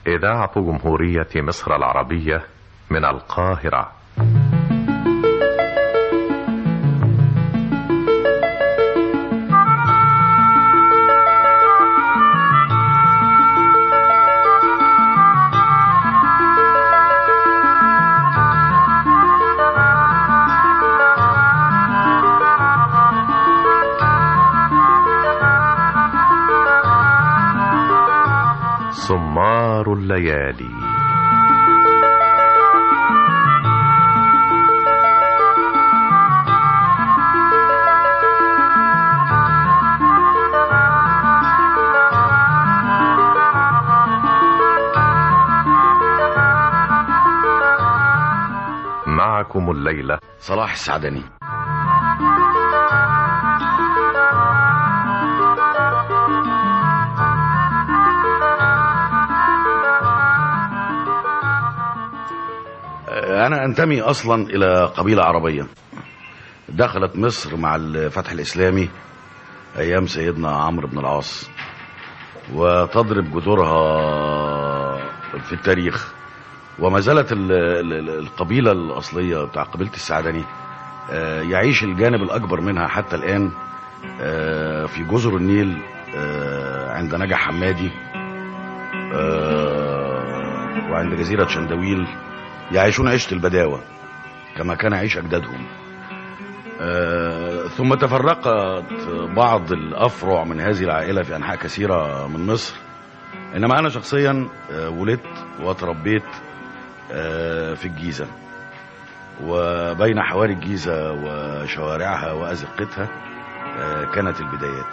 إذاعة جمهورية مصر العربية من القاهرة سمار الليالي معكم الليلة صلاح السعدني أنا أنتمي أصلا إلى قبيلة عربية دخلت مصر مع الفتح الإسلامي أيام سيدنا عمرو بن العاص وتضرب جذورها في التاريخ وما زالت ال- ال- القبيلة الأصلية بتاع قبيلة السعدني آه، يعيش الجانب الأكبر منها حتى الآن آه، في جزر النيل آه، عند نجع حمادي آه، وعند جزيرة شندويل يعيشون عيشة البداوة كما كان يعيش أجدادهم آه، ثم تفرقت بعض الأفرع من هذه العائلة في أنحاء كثيرة من مصر إنما أنا شخصيا آه، ولدت وتربيت آه، في الجيزة وبين حواري الجيزة وشوارعها وأزقتها آه، كانت البدايات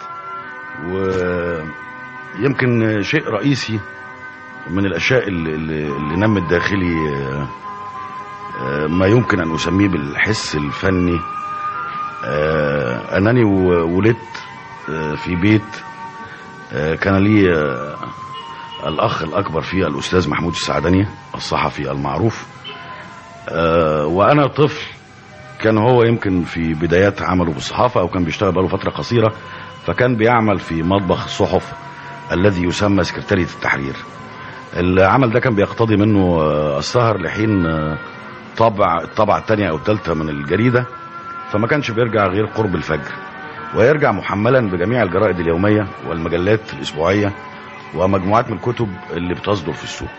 ويمكن شيء رئيسي من الأشياء اللي, اللي اللي نمت داخلي آه، آه، ما يمكن أن أسميه بالحس الفني آه، أنني و- ولدت آه، في بيت آه، كان لي آه، الأخ الأكبر فيه الأستاذ محمود السعدني الصحفي المعروف آه، وأنا طفل كان هو يمكن في بدايات عمله بالصحافة أو كان بيشتغل بقاله فترة قصيرة فكان بيعمل في مطبخ الصحف الذي يسمى سكرتارية التحرير العمل ده كان بيقتضي منه آه، السهر لحين آه، طبع الطبعة الثانية أو الثالثة من الجريدة فما كانش بيرجع غير قرب الفجر ويرجع محملا بجميع الجرائد اليومية والمجلات الأسبوعية ومجموعات من الكتب اللي بتصدر في السوق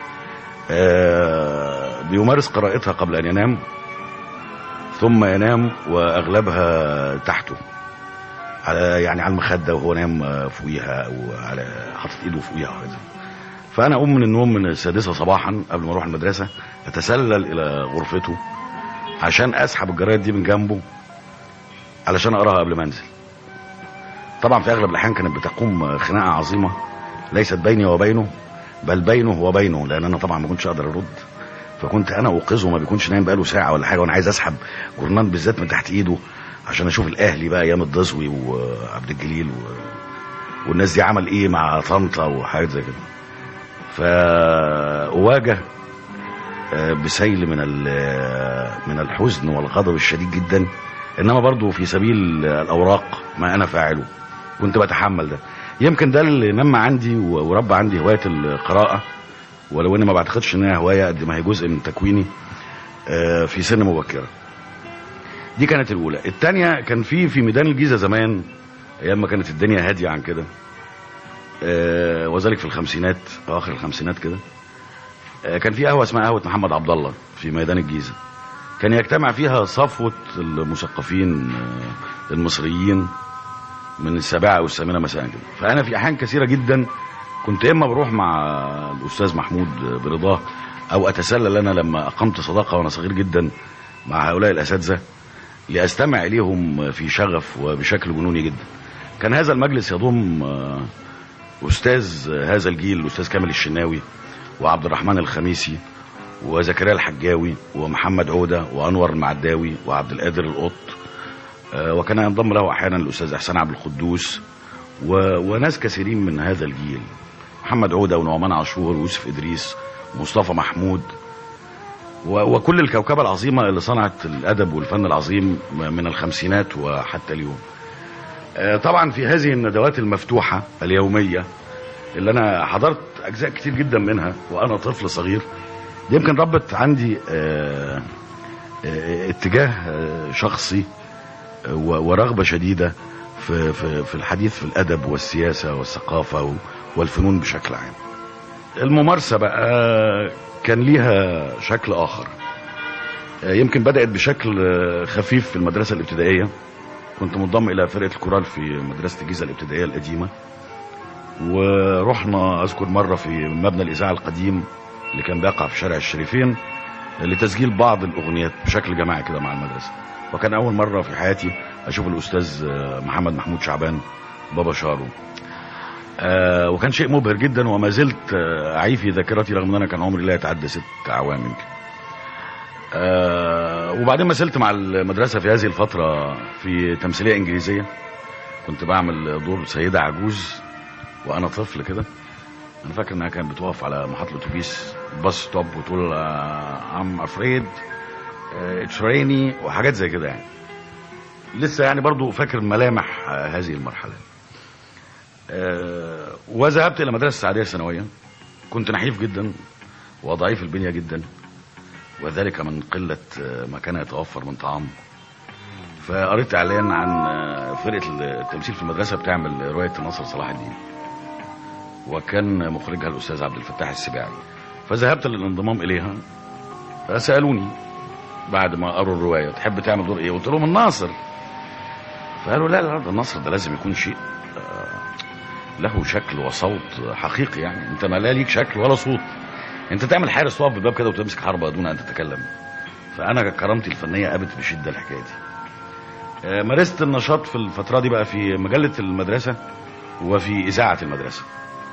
آه، بيمارس قراءتها قبل أن ينام ثم ينام وأغلبها تحته على يعني على المخدة وهو نايم آه، فوقيها أو على حاطط إيده فوقيها وكذا فأنا أقوم من النوم من السادسة صباحا قبل ما أروح المدرسة أتسلل إلى غرفته عشان أسحب الجرايد دي من جنبه علشان أقراها قبل ما أنزل طبعا في أغلب الأحيان كانت بتقوم خناقة عظيمة ليست بيني وبينه بل بينه وبينه لأن أنا طبعا ما كنتش أقدر أرد فكنت أنا أوقظه ما بيكونش نايم بقاله ساعة ولا حاجة وأنا عايز أسحب جورنال بالذات من تحت إيده عشان أشوف الأهلي بقى أيام الدزوي وعبد الجليل و... والناس دي عمل إيه مع طنطا وحاجات زي كده فأواجه آه، بسيل من ال- من الحزن والغضب الشديد جدا انما برضو في سبيل الاوراق ما انا فاعله كنت بتحمل ده يمكن ده اللي نمى عندي و- وربى عندي هوايه القراءه ولو اني ما بعتقدش انها هوايه قد ما هي جزء من تكويني آه، في سن مبكره دي كانت الاولى الثانيه كان في في ميدان الجيزه زمان ايام ما كانت الدنيا هاديه عن كده آه، وذلك في الخمسينات اواخر الخمسينات كده آه، كان في قهوه اسمها قهوه محمد عبد الله في ميدان الجيزه كان يجتمع فيها صفوه المثقفين آه، المصريين من السابعه او الثامنه مساء كده فانا في احيان كثيره جدا كنت اما بروح مع الاستاذ محمود برضاه او اتسلل انا لما اقمت صداقه وانا صغير جدا مع هؤلاء الاساتذه لاستمع اليهم في شغف وبشكل جنوني جدا كان هذا المجلس يضم آه، استاذ هذا الجيل الاستاذ كامل الشناوي وعبد الرحمن الخميسي وزكريا الحجاوي ومحمد عوده وانور المعداوي وعبد القادر القط آه، وكان ينضم له احيانا الاستاذ احسان عبد القدوس و... وناس كثيرين من هذا الجيل محمد عوده ونعمان عاشور ويوسف ادريس مصطفى محمود و... وكل الكوكبه العظيمه اللي صنعت الادب والفن العظيم من الخمسينات وحتى اليوم آه، طبعا في هذه الندوات المفتوحه اليوميه اللي انا حضرت اجزاء كتير جدا منها وانا طفل صغير دي يمكن ربت عندي آه، آه، اتجاه آه، شخصي آه، و- ورغبه شديده في في في الحديث في الادب والسياسه والثقافه و- والفنون بشكل عام. الممارسه بقى كان ليها شكل اخر. آه، يمكن بدات بشكل آه، خفيف في المدرسه الابتدائيه. كنت منضم الى فرقه الكورال في مدرسه الجيزه الابتدائيه القديمه. ورحنا اذكر مره في مبنى الاذاعه القديم اللي كان بيقع في شارع الشريفين لتسجيل بعض الاغنيات بشكل جماعي كده مع المدرسه وكان اول مره في حياتي اشوف الاستاذ آه، محمد محمود شعبان بابا شارو آه وكان شيء مبهر جدا وما زلت آه، اعي في ذاكرتي رغم ان انا كان عمري لا يتعدى ست اعوام يمكن آه وبعدين مثلت مع المدرسه في هذه الفتره في تمثيليه انجليزيه كنت بعمل دور سيده عجوز وانا طفل كده انا فاكر انها كانت بتقف على محطه الاتوبيس باص ستوب وتقول ام افريد اتس ريني وحاجات زي كده يعني لسه يعني برضو فاكر ملامح آه، هذه المرحله آه، وذهبت الى مدرسه السعديه الثانويه كنت نحيف جدا وضعيف البنيه جدا وذلك من قله آه، ما كان يتوفر من طعام فقريت اعلان عن آه، فرقه التمثيل في المدرسه بتعمل روايه ناصر صلاح الدين وكان مخرجها الاستاذ عبد الفتاح السباعي فذهبت للانضمام اليها فسالوني بعد ما قروا الروايه تحب تعمل دور ايه قلت لهم الناصر فقالوا لا لا ده الناصر ده لازم يكون شيء آه، له شكل وصوت حقيقي يعني انت ما لا ليك شكل ولا صوت انت تعمل حارس تقف بالباب كده وتمسك حربه دون ان تتكلم فانا كرامتي الفنيه ابت بشده الحكايه دي آه، مارست النشاط في الفتره دي بقى في مجله المدرسه وفي اذاعه المدرسه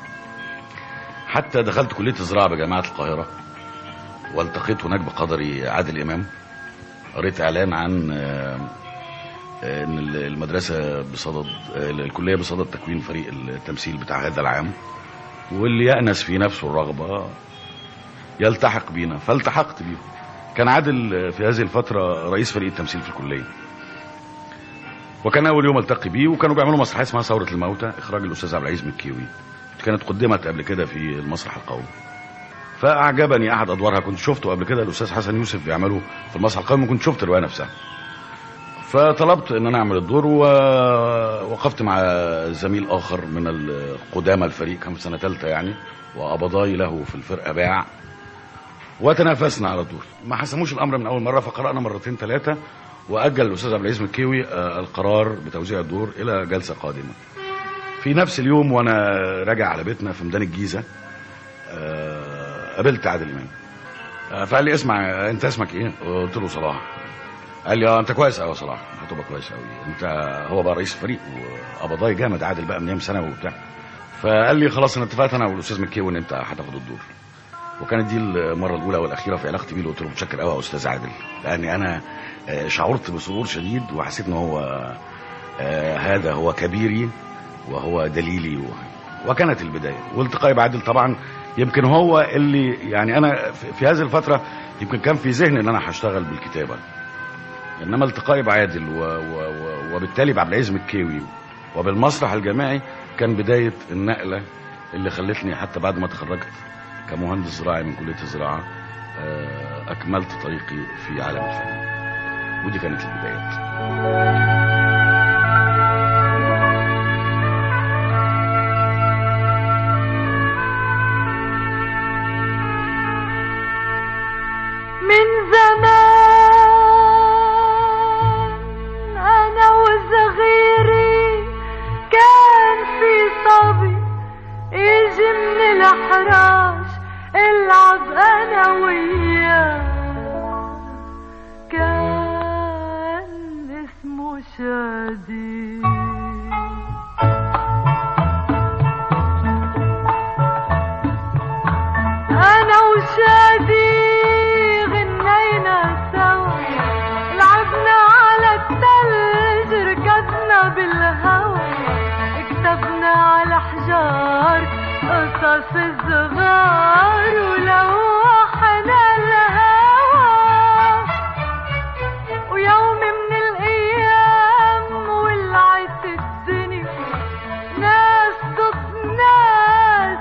حتى دخلت كليه الزراعه بجامعه القاهره والتقيت هناك بقدري عادل امام قريت اعلان عن آه، آه، ان ال- المدرسه بصدد آه، الكليه بصدد تكوين فريق التمثيل بتاع هذا العام واللي يأنس في نفسه الرغبه يلتحق بينا فالتحقت بيهم كان عادل آه، في هذه الفتره رئيس فريق التمثيل في الكليه وكان اول يوم التقي بيه وكانوا بيعملوا مسرحيه اسمها ثوره الموتى اخراج الاستاذ عبد العزيز مكيوي كانت قدمت قبل كده في المسرح القومي فاعجبني احد ادوارها كنت شفته قبل كده الاستاذ حسن يوسف بيعمله في المسرح القومي كنت شفت الروايه نفسها فطلبت ان انا اعمل الدور ووقفت مع زميل اخر من القدامى الفريق كان في سنه ثالثه يعني وقبضاي له في الفرقه باع وتنافسنا على الدور ما حسموش الامر من اول مره فقرانا مرتين ثلاثه واجل الاستاذ عبد العزيز مكيوي آه، القرار بتوزيع الدور الى جلسه قادمه في نفس اليوم وانا راجع على بيتنا في ميدان الجيزه آه، قابلت عادل امام آه، فقال لي اسمع انت اسمك ايه؟ قلت له صلاح قال لي اه انت كويس قوي يا صلاح هتبقى كويس قوي انت هو بقى رئيس الفريق وقبضاي جامد عادل بقى من ايام ثانوي وبتاع فقال لي خلاص انا اتفقت انا والاستاذ مكي ان انت هتاخد الدور وكانت دي المره الاولى والاخيره في علاقتي بيه قلت له متشكر قوي يا استاذ عادل لاني انا آه، شعرت بسرور شديد وحسيت ان هو آه، هذا هو كبيري وهو دليلي و... وكانت البدايه والتقائي بعادل طبعا يمكن هو اللي يعني انا في في هذه الفتره يمكن كان في ذهني ان انا هشتغل بالكتابه انما التقائي بعادل و... و... و... وبالتالي بعبد العزيز مكيوي وبالمسرح الجامعي كان بدايه النقله اللي خلتني حتى بعد ما اتخرجت كمهندس زراعي من كليه الزراعه آه، اكملت طريقي في عالم الفن ودي كانت البدايات من زمان أنا وصغيري كان في صبي يجي من الأحراش العب أنا وياه كان اسمه شادي أنا وشادي غنينا سوا لعبنا على التلج ركضنا بالهوا كتبنا على حجار قصص الصغار ولوحنا الهوا ويوم من الأيام ولعت الدنيا ناس ضد ناس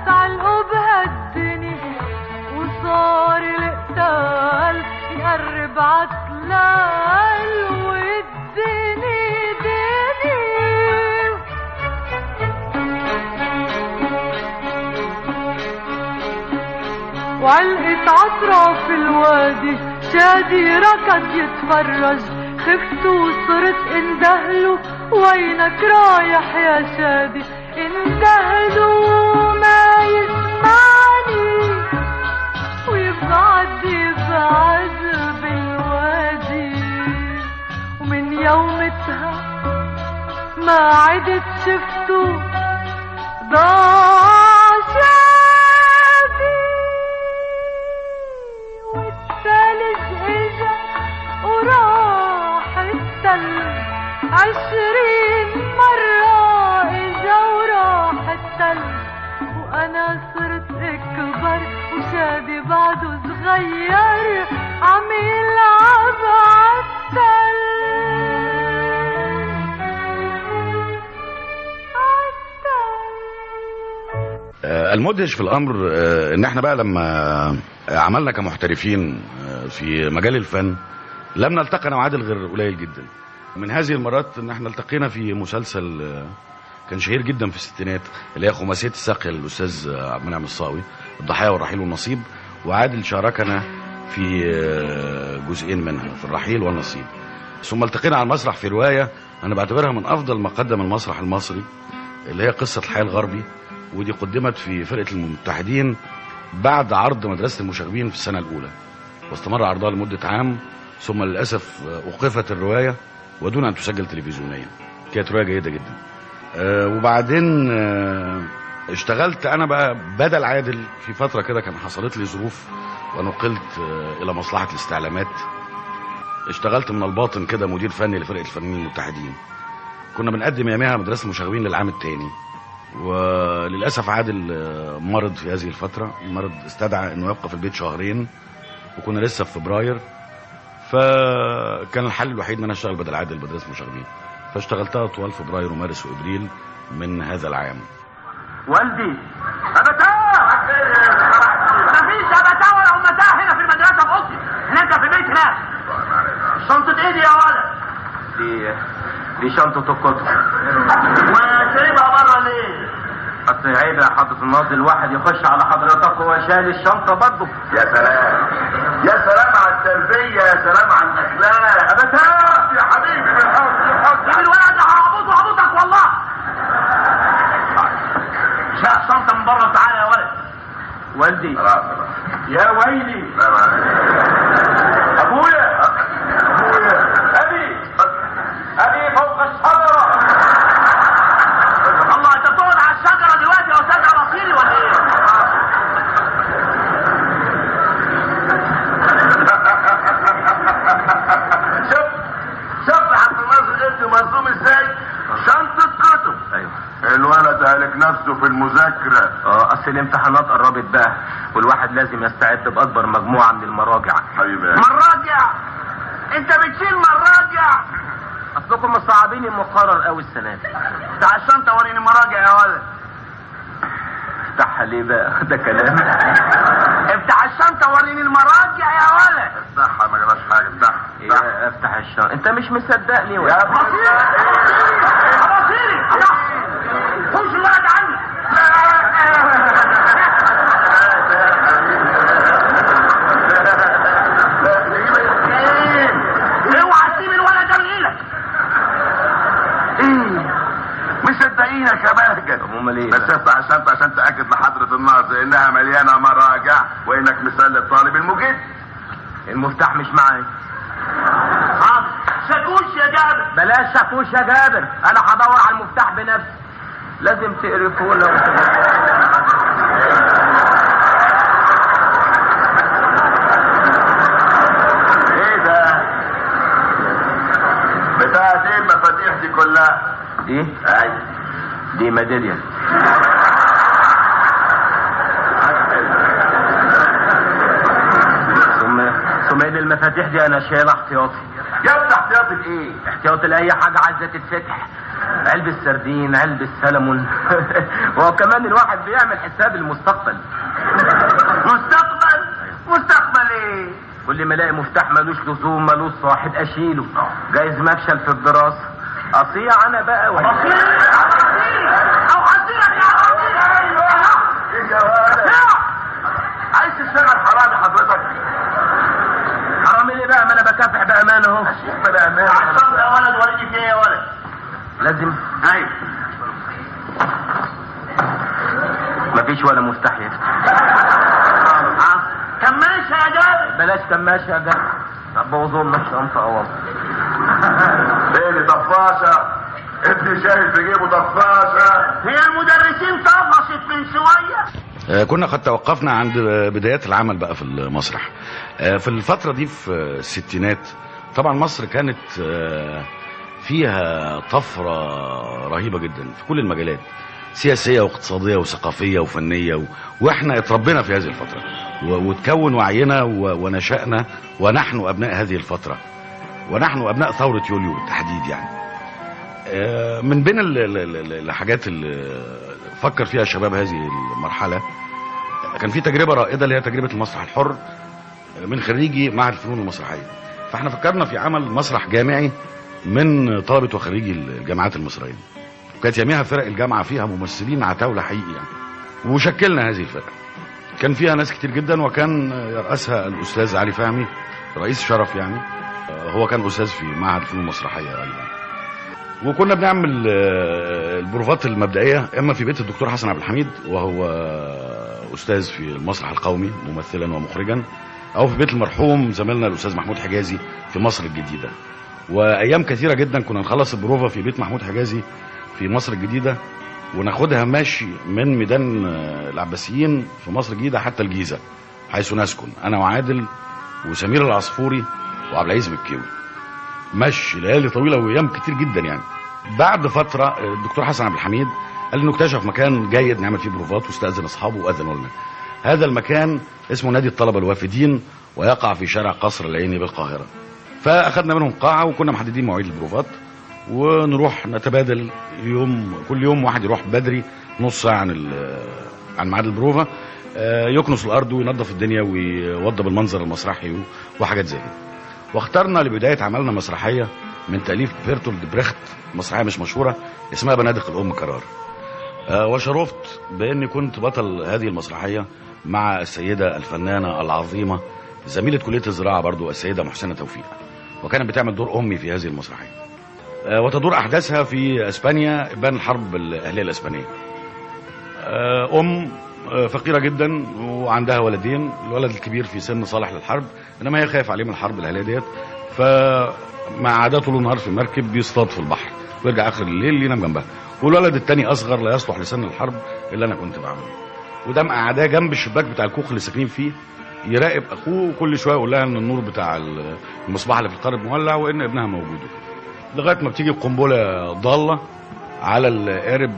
وعلقة عطرة في الوادي شادي ركض يتفرج خفت وصرت اندهله وينك رايح يا شادي اندهله ما يسمعني ويبعد يبعد بالوادي ومن يومتها ما عدت شفته ضاع شادي والثلج اجا وراح الثلج عشرين مرة اجا وراح الثلج وانا صرت اكبر وشادي بعده صغير عم يلعب عالثلج عالثلج آه، المدهش في الامر آه، ان احنا بقى لما عملنا كمحترفين آه، في مجال الفن لم نلتقي انا وعادل غير قليل جدا من هذه المرات ان احنا التقينا في مسلسل آه، كان شهير جدا في الستينات اللي هي خماسيه الساقيه للاستاذ آه، عبد المنعم الصاوي الضحايا والرحيل والنصيب وعادل شاركنا في آه، جزئين منها في الرحيل والنصيب ثم التقينا على المسرح في روايه انا بعتبرها من افضل ما قدم المسرح المصري اللي هي قصه الحي الغربي ودي قدمت في فرقه المتحدين بعد عرض مدرسه المشاغبين في السنه الاولى واستمر عرضها لمده عام ثم للاسف اوقفت الروايه ودون ان تسجل تلفزيونيا كانت روايه جيده جدا آه، وبعدين آه، اشتغلت انا بقى بدل عادل في فتره كده كان حصلت لي ظروف ونقلت آه، الى مصلحه الاستعلامات اشتغلت من الباطن كده مدير فني لفرقه الفنانين المتحدين كنا بنقدم يوميها مدرسه المشاغبين للعام الثاني وللاسف عادل آه، مرض في هذه الفتره المرض استدعى انه يبقى في البيت شهرين وكنا لسه في فبراير فكان الحل الوحيد ان انا اشتغل بدل عادل مدرسه المشاغبين فاشتغلتها طوال فبراير ومارس وابريل من هذا العام والدي أبتاه مفيش أبتاه ولا أمتاه هنا في المدرسة في أوضتي هناك في بيت هناك شنطة إيدي يا ولد دي دي شنطة الكتب وسايبها بره ليه؟ أصل عيب يا حضرة الناظر الواحد يخش على حضرتك وهو شايل الشنطة برضه يا سلام يا سلام على التربية يا سلام على الأخلاق أبتاه يا حبيبي بالحب بالحب جيب الولد ده هعبطه هعبطك والله شاف الشنطة من بره وتعالى يا ولد والدي خلاص يا ويلي لا معلش. ابويا أبويا. ابي ابي فوق الشجره الله انت بتقعد على الشجره دلوقتي يا استاذ عباقيري ولا ايه؟ شوف شوف يا عبد الناصر انت مظلوم ازاي شنطة كتب ايوه الولد هلك نفسه في المذاكرة اه اصل الامتحانات قربت بقى والواحد لازم يستعد باكبر مجموعه من المراجع حبيبي مراجع انت بتشيل مراجع اصلكم مصعبين المقرر قوي السنه دي بتاع الشنطة وريني مراجع يا ولد افتحها ليه بقى ده كلام افتح الشنطة وريني المراجع يا ولد افتحها ما جراش حاجة افتحها افتحها إيه افتح الشنطه انت مش مصدقني يا ولا بصير بصيري خش الولد عني اوعى تسيب الولد ده من ايدك ايه مصدقينك يا بهجت طب امال ايه بس بقى؟ افتح الشنطة عشان تأكد لحضرة الناظر انها مليانة مراجع وانك مسلي الطالب المجد المفتاح مش معايا حاضر شاكوش يا جابر بلاش شاكوش يا جابر انا هدور على المفتاح بنفسي لازم تقرفه لو ايه ده بتاعت ايه المفاتيح دي كلها دي اي دي ميداليه ثم ثم ان المفاتيح دي انا شايلها احتياطي يا ابني احتياطي ايه احتياطي لاي حاجه عايزه تتفتح علبة سردين علبة سلمون وهو كمان الواحد بيعمل حساب المستقبل مستقبل مستقبل ايه كل ما الاقي مفتاح ملوش لزوم ملوش صاحب اشيله جايز مفشل في الدراسة اصيع انا بقى ولا او حصيرك يا ايه يا ولد عايز تشتغل حرامي حضرتك حرامي ليه بقى ما انا بكافح بامان اهو بلا امان عشان يا ولد وريني في ايه يا ولد لازم ايوه مفيش ولا مفتاح يفتح كماشة يا جابر بلاش كماشة يا جدع طب بوظوا لنا الشنطة اهو ليلي طفاشة ابني شايف في جيبه طفاشة هي المدرسين طفشت من شوية آه، كنا قد توقفنا عند آه، بدايات العمل بقى في المسرح آه، في الفترة دي في آه، الستينات طبعا مصر كانت آه، فيها طفرة رهيبة جدا في كل المجالات سياسية واقتصادية وثقافية وفنية و... واحنا اتربينا في هذه الفترة و... وتكون وعينا و... ونشأنا ونحن أبناء هذه الفترة ونحن أبناء ثورة يوليو بالتحديد يعني آه، من بين ال- ال- ال- الحاجات اللي فكر فيها شباب هذه المرحلة كان في تجربة رائدة اللي هي تجربة المسرح الحر من خريجي معهد الفنون المسرحية فاحنا فكرنا في عمل مسرح جامعي من طلبة وخريجي الجامعات المصرية وكانت يوميها فرق الجامعة فيها ممثلين عتاولة حقيقي يعني وشكلنا هذه الفرق كان فيها ناس كتير جدا وكان يرأسها الأستاذ علي فهمي رئيس شرف يعني هو كان أستاذ في معهد الفنون المسرحية أيضا وكنا بنعمل آه، البروفات المبدئيه اما في بيت الدكتور حسن عبد الحميد وهو آه، استاذ في المسرح القومي ممثلا ومخرجا او في بيت المرحوم زميلنا الاستاذ محمود حجازي في مصر الجديده وايام كثيره جدا كنا نخلص البروفه في بيت محمود حجازي في مصر الجديده وناخدها ماشي من ميدان آه، العباسيين في مصر الجديده حتى الجيزه حيث نسكن انا وعادل وسمير العصفوري وعبد العزيز مكيوي مشي ليالي طويله وايام كتير جدا يعني بعد فتره الدكتور حسن عبد الحميد قال انه اكتشف مكان جيد نعمل فيه بروفات واستاذن اصحابه واذنوا لنا هذا المكان اسمه نادي الطلبه الوافدين ويقع في شارع قصر العيني بالقاهره فاخذنا منهم قاعه وكنا محددين مواعيد البروفات ونروح نتبادل يوم كل يوم واحد يروح بدري نص ساعه عن ال- عن ميعاد البروفه آه، يكنس الارض وينظف الدنيا ويوضب المنظر المسرحي و- وحاجات زي كده واخترنا لبداية عملنا مسرحية من تأليف بيرتولد بريخت مسرحية مش مشهورة اسمها بنادق الأم قرار آه، وشرفت بأني كنت بطل هذه المسرحية مع السيدة الفنانة العظيمة زميلة كلية الزراعة برضو السيدة محسنة توفيق وكانت بتعمل دور أمي في هذه المسرحية آه، وتدور أحداثها في أسبانيا بين الحرب الأهلية الأسبانية آه، أم آه، فقيرة جدا وعندها ولدين الولد الكبير في سن صالح للحرب انما هي خايف عليه من الحرب الاهليه ديت فمع عادته طول النهار في المركب بيصطاد في البحر ويرجع اخر الليل ينام جنبها والولد التاني اصغر لا يصلح لسن الحرب اللي انا كنت بعمله وده مقعداه جنب الشباك بتاع الكوخ اللي ساكنين فيه يراقب اخوه وكل شويه يقول لها ان النور بتاع المصباح اللي في القارب مولع وان ابنها موجود لغايه ما بتيجي قنبله ضاله على القارب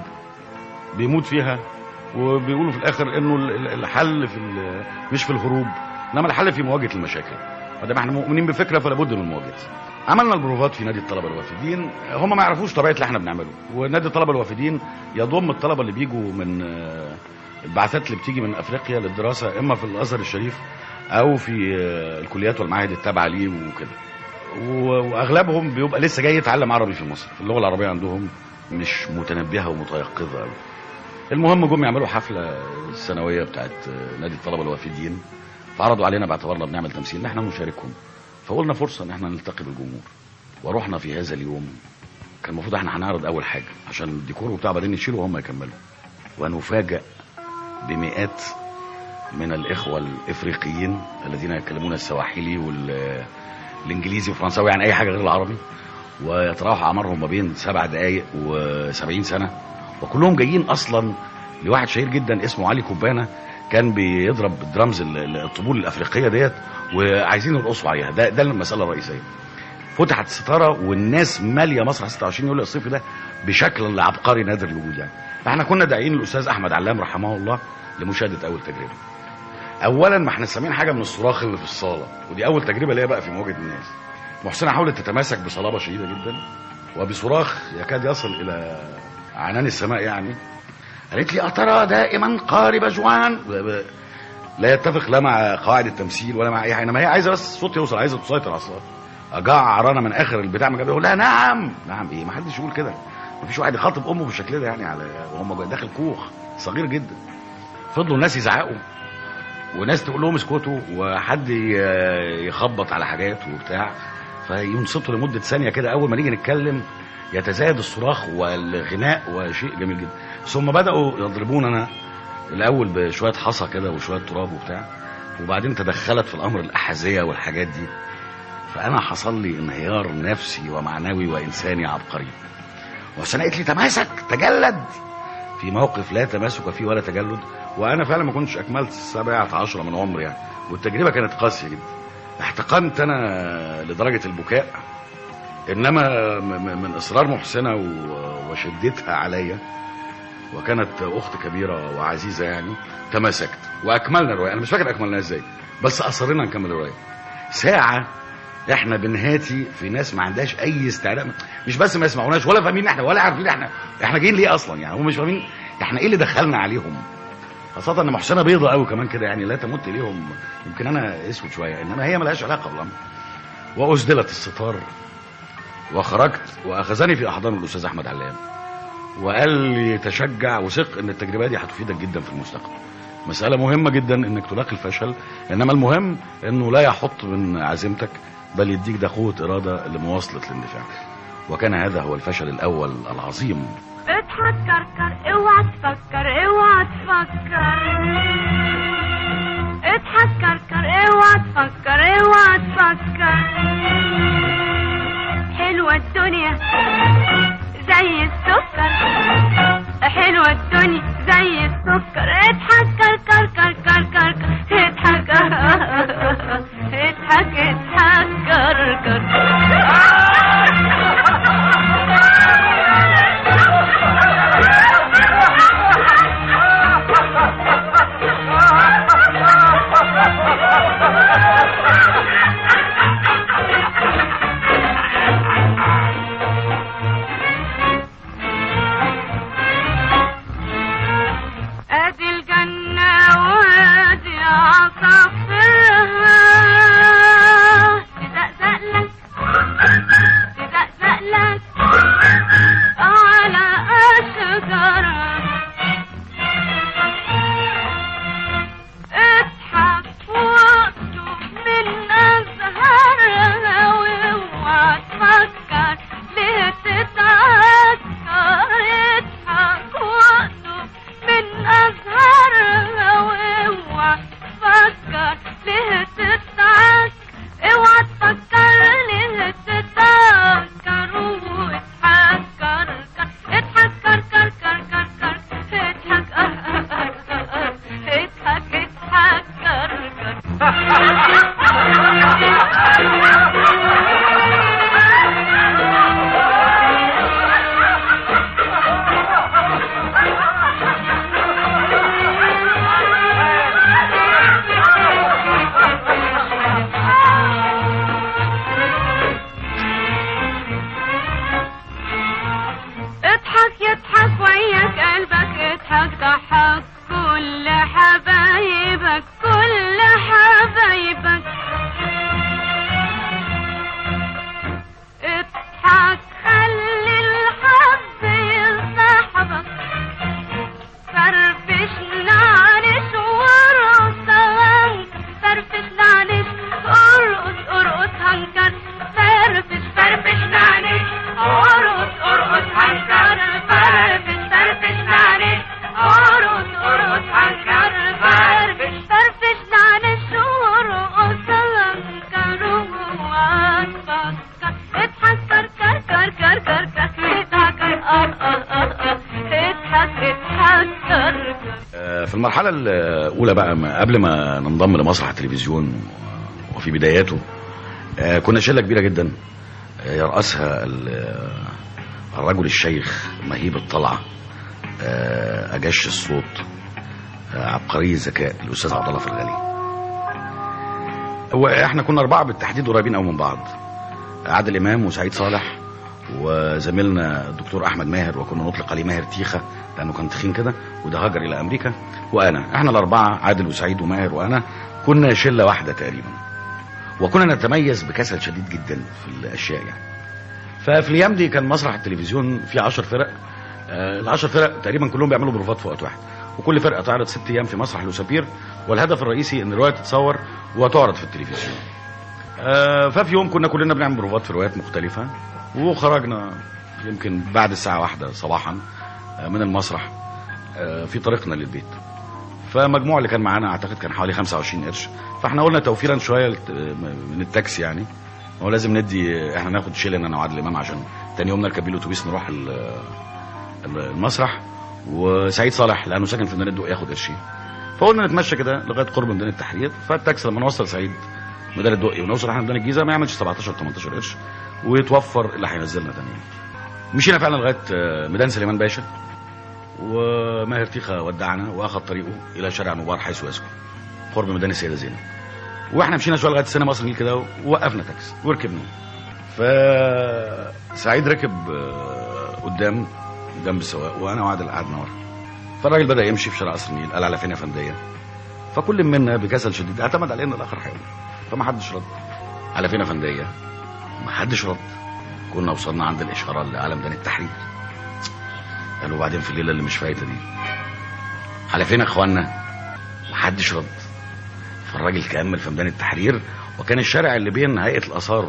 بيموت فيها وبيقولوا في الاخر انه ال- ال- الحل في ال- مش في الهروب انما الحل في مواجهه المشاكل ما احنا مؤمنين بفكره فلا بد من مواجهتها عملنا البروفات في نادي الطلبه الوافدين هم ما يعرفوش طبيعه اللي احنا بنعمله ونادي الطلبه الوافدين يضم الطلبه اللي بيجوا من آه، البعثات اللي بتيجي من افريقيا للدراسه اما في الازهر الشريف او في آه، الكليات والمعاهد التابعه ليه وكده و- واغلبهم بيبقى لسه جاي يتعلم عربي في مصر اللغه العربيه عندهم مش متنبهه ومتيقظه قوي المهم جم يعملوا حفله السنويه بتاعت نادي الطلبه الوافدين فعرضوا علينا باعتبارنا بنعمل تمثيل ان احنا نشاركهم فقلنا فرصه ان احنا نلتقي بالجمهور ورحنا في هذا اليوم كان المفروض احنا هنعرض اول حاجه عشان الديكور وبتاع بعدين نشيله وهم يكملوا ونفاجأ بمئات من الاخوه الافريقيين الذين يتكلمون السواحلي والانجليزي والفرنساوي يعني اي حاجه غير العربي ويتراوح اعمارهم ما بين سبع دقائق وسبعين سنه وكلهم جايين اصلا لواحد شهير جدا اسمه علي كوبانا كان بيضرب درامز ال- ال- الطبول الافريقيه ديت وعايزين يرقصوا عليها ده ده المساله الرئيسيه فتحت الستاره والناس ماليه مسرح 26 يوليو الصيفي ده بشكل عبقري نادر الوجود يعني احنا كنا داعيين الاستاذ احمد علام رحمه الله لمشاهده اول تجربه اولا ما احنا سامعين حاجه من الصراخ اللي في الصاله ودي اول تجربه ليا بقى في مواجهه الناس محسنه حاولت تتماسك بصلابه شديده جدا وبصراخ يكاد يصل الى عنان السماء يعني قالت لي أترى دائما قارب جوان ب- ب- لا يتفق لا مع قواعد التمثيل ولا مع اي حاجه انما هي عايزه بس الصوت يوصل عايزه تسيطر على الصوت اجعر انا من اخر البتاع ما جاب يقول لها نعم نعم ايه ما حدش يقول كده ما فيش واحد يخاطب امه بالشكل ده يعني على وهم داخل كوخ صغير جدا فضلوا الناس يزعقوا وناس تقول لهم اسكتوا وحد ي- يخبط على حاجات وبتاع فينصتوا لمده ثانيه كده اول ما نيجي نتكلم يتزايد الصراخ والغناء وشيء جميل جدا ثم بداوا يضربوننا الاول بشويه حصى كده وشويه تراب وبتاع وبعدين تدخلت في الامر الاحذيه والحاجات دي فانا حصل لي انهيار نفسي ومعنوي وانساني عبقري وحسين قالت لي تماسك تجلد في موقف لا تماسك فيه ولا تجلد وانا فعلا ما كنتش اكملت السابعة عشرة من عمري يعني والتجربه كانت قاسيه جدا احتقنت انا لدرجه البكاء انما م- م- من اصرار محسنه و- وشدتها عليا وكانت اخت كبيره وعزيزه يعني تماسكت واكملنا الروايه انا مش فاكر اكملناها ازاي بس اصرينا نكمل الروايه ساعه احنا بنهاتي في ناس ما عندهاش اي استعداد مش بس ما يسمعوناش ولا فاهمين احنا ولا عارفين احنا احنا جايين ليه اصلا يعني هم مش فاهمين احنا ايه اللي دخلنا عليهم خاصة ان محسنة بيضة قوي كمان كده يعني لا تمت اليهم يمكن انا اسود شوية انما هي ملهاش علاقة بالامر واسدلت الستار وخرجت واخذني في احضان الاستاذ احمد علام وقال لي تشجع وثق ان التجربه دي هتفيدك جدا في المستقبل مسألة مهمة جدا انك تلاقي الفشل انما المهم انه لا يحط من عزيمتك بل يديك ده قوة ارادة لمواصلة الاندفاع وكان هذا هو الفشل الاول العظيم اضحك كركر اوعى تفكر اوعى تفكر اضحك كركر اوعى تفكر اوعى تفكر حلوة الدنيا زي السكر حلوة الدنيا زي السكر اضحك كركر كركر كركر اضحك اضحك اضحك كركر ادي الجنة وادي عصافرها تزقزق لك تزقزق لك على اشجارها اضحك واكتب من ازهارها واوعى تفكر ليه تتعكر اضحك واكتب من ازهارها واوعى تفكر ليه تتعكر اوعى تفكر ليه تتعكر واضحك كركر اضحك كركر كركر كركر اضحك اضحك اضحك كركر اضحك يضحك وياك قلبك اضحك ضحك كل حبايبك كل حبايبك اضحك خلي الحب يصاحبك فرفش نعنش وارقص هنكر فرفش نعنش ارقص ارقص هنكر فرفش فرفش نعنش ارقص ارقص هنكر فرفش فرفش نعنش ارقص ارقص هنكر فرفش فرفش نعنش وارقص هنكر واتفكر اضحك كر كر كر كر كر كر اضحك اه اه اه اه اضحك اضحك كر كر آه، في المرحلة الأولى بقى ما- قبل ما ننضم لمسرح التلفزيون وفي بداياته آه، كنا شلة كبيرة جدا آه، يرأسها ال- آه، الرجل الشيخ مهيب الطلعة آه، أجش الصوت آه، عبقري الذكاء الأستاذ عبد الله فرغلي واحنا كنا أربعة بالتحديد قريبين أوي من بعض عادل إمام وسعيد صالح وزميلنا الدكتور احمد ماهر وكنا نطلق عليه ماهر تيخه لانه كان تخين كده وده هاجر الى امريكا وانا احنا الاربعه عادل وسعيد وماهر وانا كنا شله واحده تقريبا وكنا نتميز بكسل شديد جدا في الاشياء يعني ففي الايام دي كان مسرح التلفزيون فيه 10 فرق آه، العشر فرق تقريبا كلهم بيعملوا بروفات في وقت واحد وكل فرقه تعرض ست ايام في مسرح لوسابير والهدف الرئيسي ان الروايه تتصور وتعرض في التلفزيون آه، ففي يوم كنا كلنا بنعمل بروفات في روايات مختلفه وخرجنا يمكن بعد الساعه واحدة صباحا آه، من المسرح آه، في طريقنا للبيت فمجموع اللي كان معانا اعتقد كان حوالي 25 قرش فاحنا قلنا توفيرا شويه للت- من التاكسي يعني هو لازم ندي احنا ناخد شيلن انا وعادل امام عشان تاني يوم نركب بيه الاتوبيس نروح ال- المسرح وسعيد صالح لانه ساكن في ميدان الدق ياخد قرشين فقلنا نتمشى كده لغايه قرب ميدان التحرير فالتاكسي لما نوصل سعيد ميدان الدقي ونوصل احنا ميدان الجيزه ما يعملش 17 18 قرش ويتوفر اللي هينزلنا تاني يوم. مشينا فعلا لغايه آه، ميدان سليمان باشا وماهر تيخة ودعنا واخذ طريقه الى شارع نوبار حيث يسكن قرب ميدان السيده زينب واحنا مشينا شويه لغايه السينما مصر النيل كده ووقفنا تاكسي وركبنا فسعيد ركب آه، قدام جنب السواق وانا وعادل قعدنا ورا فالراجل بدا يمشي في شارع قصر النيل قال على فين يا فنديه فكل منا بكسل شديد اعتمد على ان الاخر حلو فما حدش رد على فين يا فنديه ما حدش رد كنا وصلنا عند الاشاره اللي على ميدان التحرير قالوا بعدين في الليله اللي مش فايته دي على فين يا اخوانا محدش رد فالراجل كمل في ميدان التحرير وكان الشارع اللي بين هيئه الاثار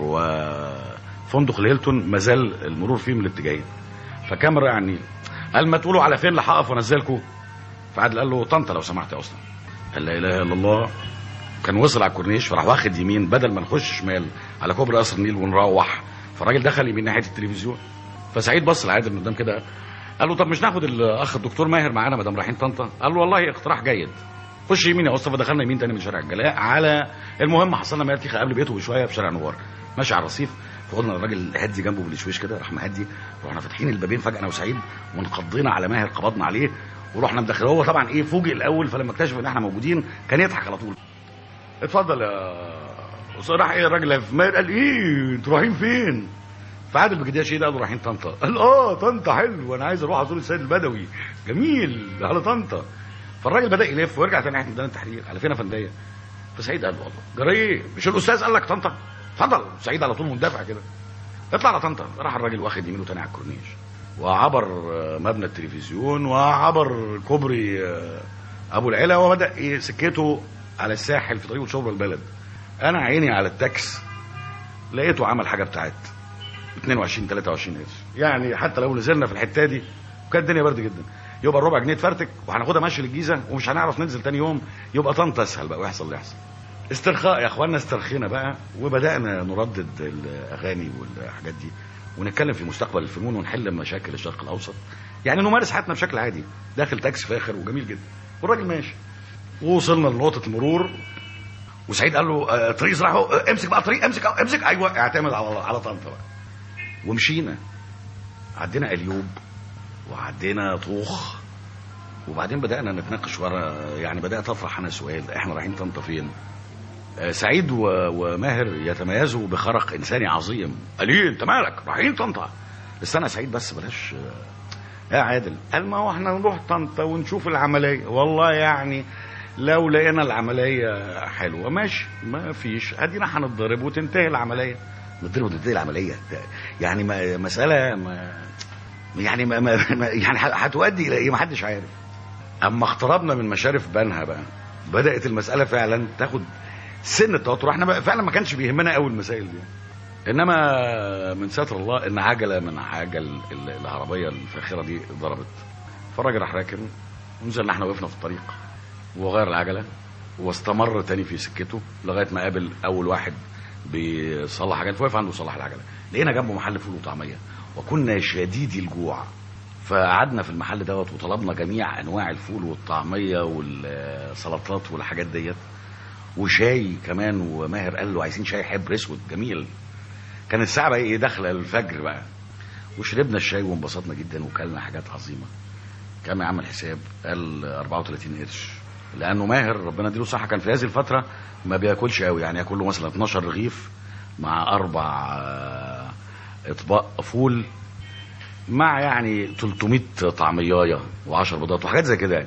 وفندق الهيلتون مازال المرور فيه من الاتجاهين فكاميرا يعني قال ما تقولوا على فين اللي هقف وانزلكم فعادل قال له طنطا لو سمحت يا اصلا قال لا اله الا الله كان وصل على الكورنيش فراح واخد يمين بدل ما نخش شمال على كوبري قصر النيل ونروح فالراجل دخل يمين ناحيه التلفزيون فسعيد بص لعادل من قدام كده قال له طب مش ناخد الاخ الدكتور ماهر معانا ما دام رايحين طنطا قال له والله اقتراح جيد خش يمين يا اسطى فدخلنا يمين تاني من شارع الجلاء على المهم حصلنا ميرتيخه قبل بيته بشويه في شارع نوار ماشي على الرصيف فقلنا الراجل هدي جنبه بالشويش كده راح مهدي رحنا فاتحين البابين فجاه انا وسعيد وانقضينا على ماهر قبضنا عليه ورحنا مدخل هو طبعا ايه فوجئ الاول فلما اكتشف ان احنا موجودين كان يضحك على طول اتفضل يا أستاذ. راح ايه الراجل في ماهر قال ايه انتوا رايحين فين فعادل بجديه شيء قالوا رايحين طنطا قال اه طنطا حلو انا عايز اروح ازور السيد البدوي جميل على طنطا فالراجل بدا يلف ويرجع تاني ناحيه ميدان التحرير على فين يا فنديه فسعيد قال له والله جرى ايه مش الاستاذ قال لك طنطا اتفضل سعيد على طول مندفع كده اطلع على طنطا راح الراجل واخد يمينه تاني على الكورنيش وعبر آه، مبنى التلفزيون وعبر كوبري آه، ابو العلا وبدا إيه سكته على الساحل في طريق شبرا البلد انا عيني على التاكس لقيته عمل حاجه بتاعت 22 23 قرش يعني حتى لو نزلنا في الحته دي وكانت الدنيا برد جدا يبقى الربع جنيه تفرتك وهناخدها ماشي للجيزه ومش هنعرف ننزل تاني يوم يبقى طنطا اسهل بقى ويحصل اللي يحصل استرخاء يا اخوانا استرخينا بقى وبدانا نردد الاغاني والحاجات دي ونتكلم في مستقبل الفنون ونحل مشاكل الشرق الاوسط يعني نمارس حياتنا بشكل عادي داخل تاكسي فاخر وجميل جدا والراجل ماشي ووصلنا لنقطه المرور وسعيد قال له آه، طريق راح امسك بقى طريق امسك امسك ايوه اعتمد على على طنطا بقى ومشينا عدينا اليوب وعدينا طوخ وبعدين بدانا نتناقش ورا يعني بدات اطرح انا سؤال احنا رايحين طنطا فين آه، سعيد و- وماهر يتميزوا بخرق انساني عظيم قال ايه انت مالك رايحين طنطا استنى يا سعيد بس بلاش آه، يا عادل قال ما هو احنا نروح طنطا ونشوف العمليه والله يعني لو لقينا العمليه حلوه ماشي ما فيش ادينا هنتضرب وتنتهي العمليه نتضرب وتنتهي العمليه ده يعني ما مساله ما يعني ما ما ما- يعني هتؤدي الى ايه ما حدش عارف اما اقتربنا من مشارف بنها بقى بدات المساله فعلا تاخد سن التوتر احنا بقى فعلا ما كانش بيهمنا قوي المسائل دي انما من ستر الله ان عجله من عجل ال- العربيه الفاخره دي ضربت فالراجل راح راكن ونزلنا احنا وقفنا في الطريق وغير العجله واستمر تاني في سكته لغايه ما قابل اول واحد بيصلح حاجات فوقف عنده يصلح العجله لقينا جنبه محل فول وطعميه وكنا شديدي الجوع فقعدنا في المحل دوت وطلبنا جميع انواع الفول والطعميه والسلطات والحاجات ديت وشاي كمان وماهر قال له عايزين شاي حبر اسود جميل كان الساعه بقى ايه داخله الفجر بقى وشربنا الشاي وانبسطنا جدا وكلنا حاجات عظيمه كام يعمل حساب قال 34 قرش لانه ماهر ربنا يديله صحه كان في هذه الفتره ما بياكلش قوي يعني ياكل له مثلا 12 رغيف مع اربع آه، اطباق فول مع يعني 300 طعميايه و10 بيضات وحاجات زي كده يعني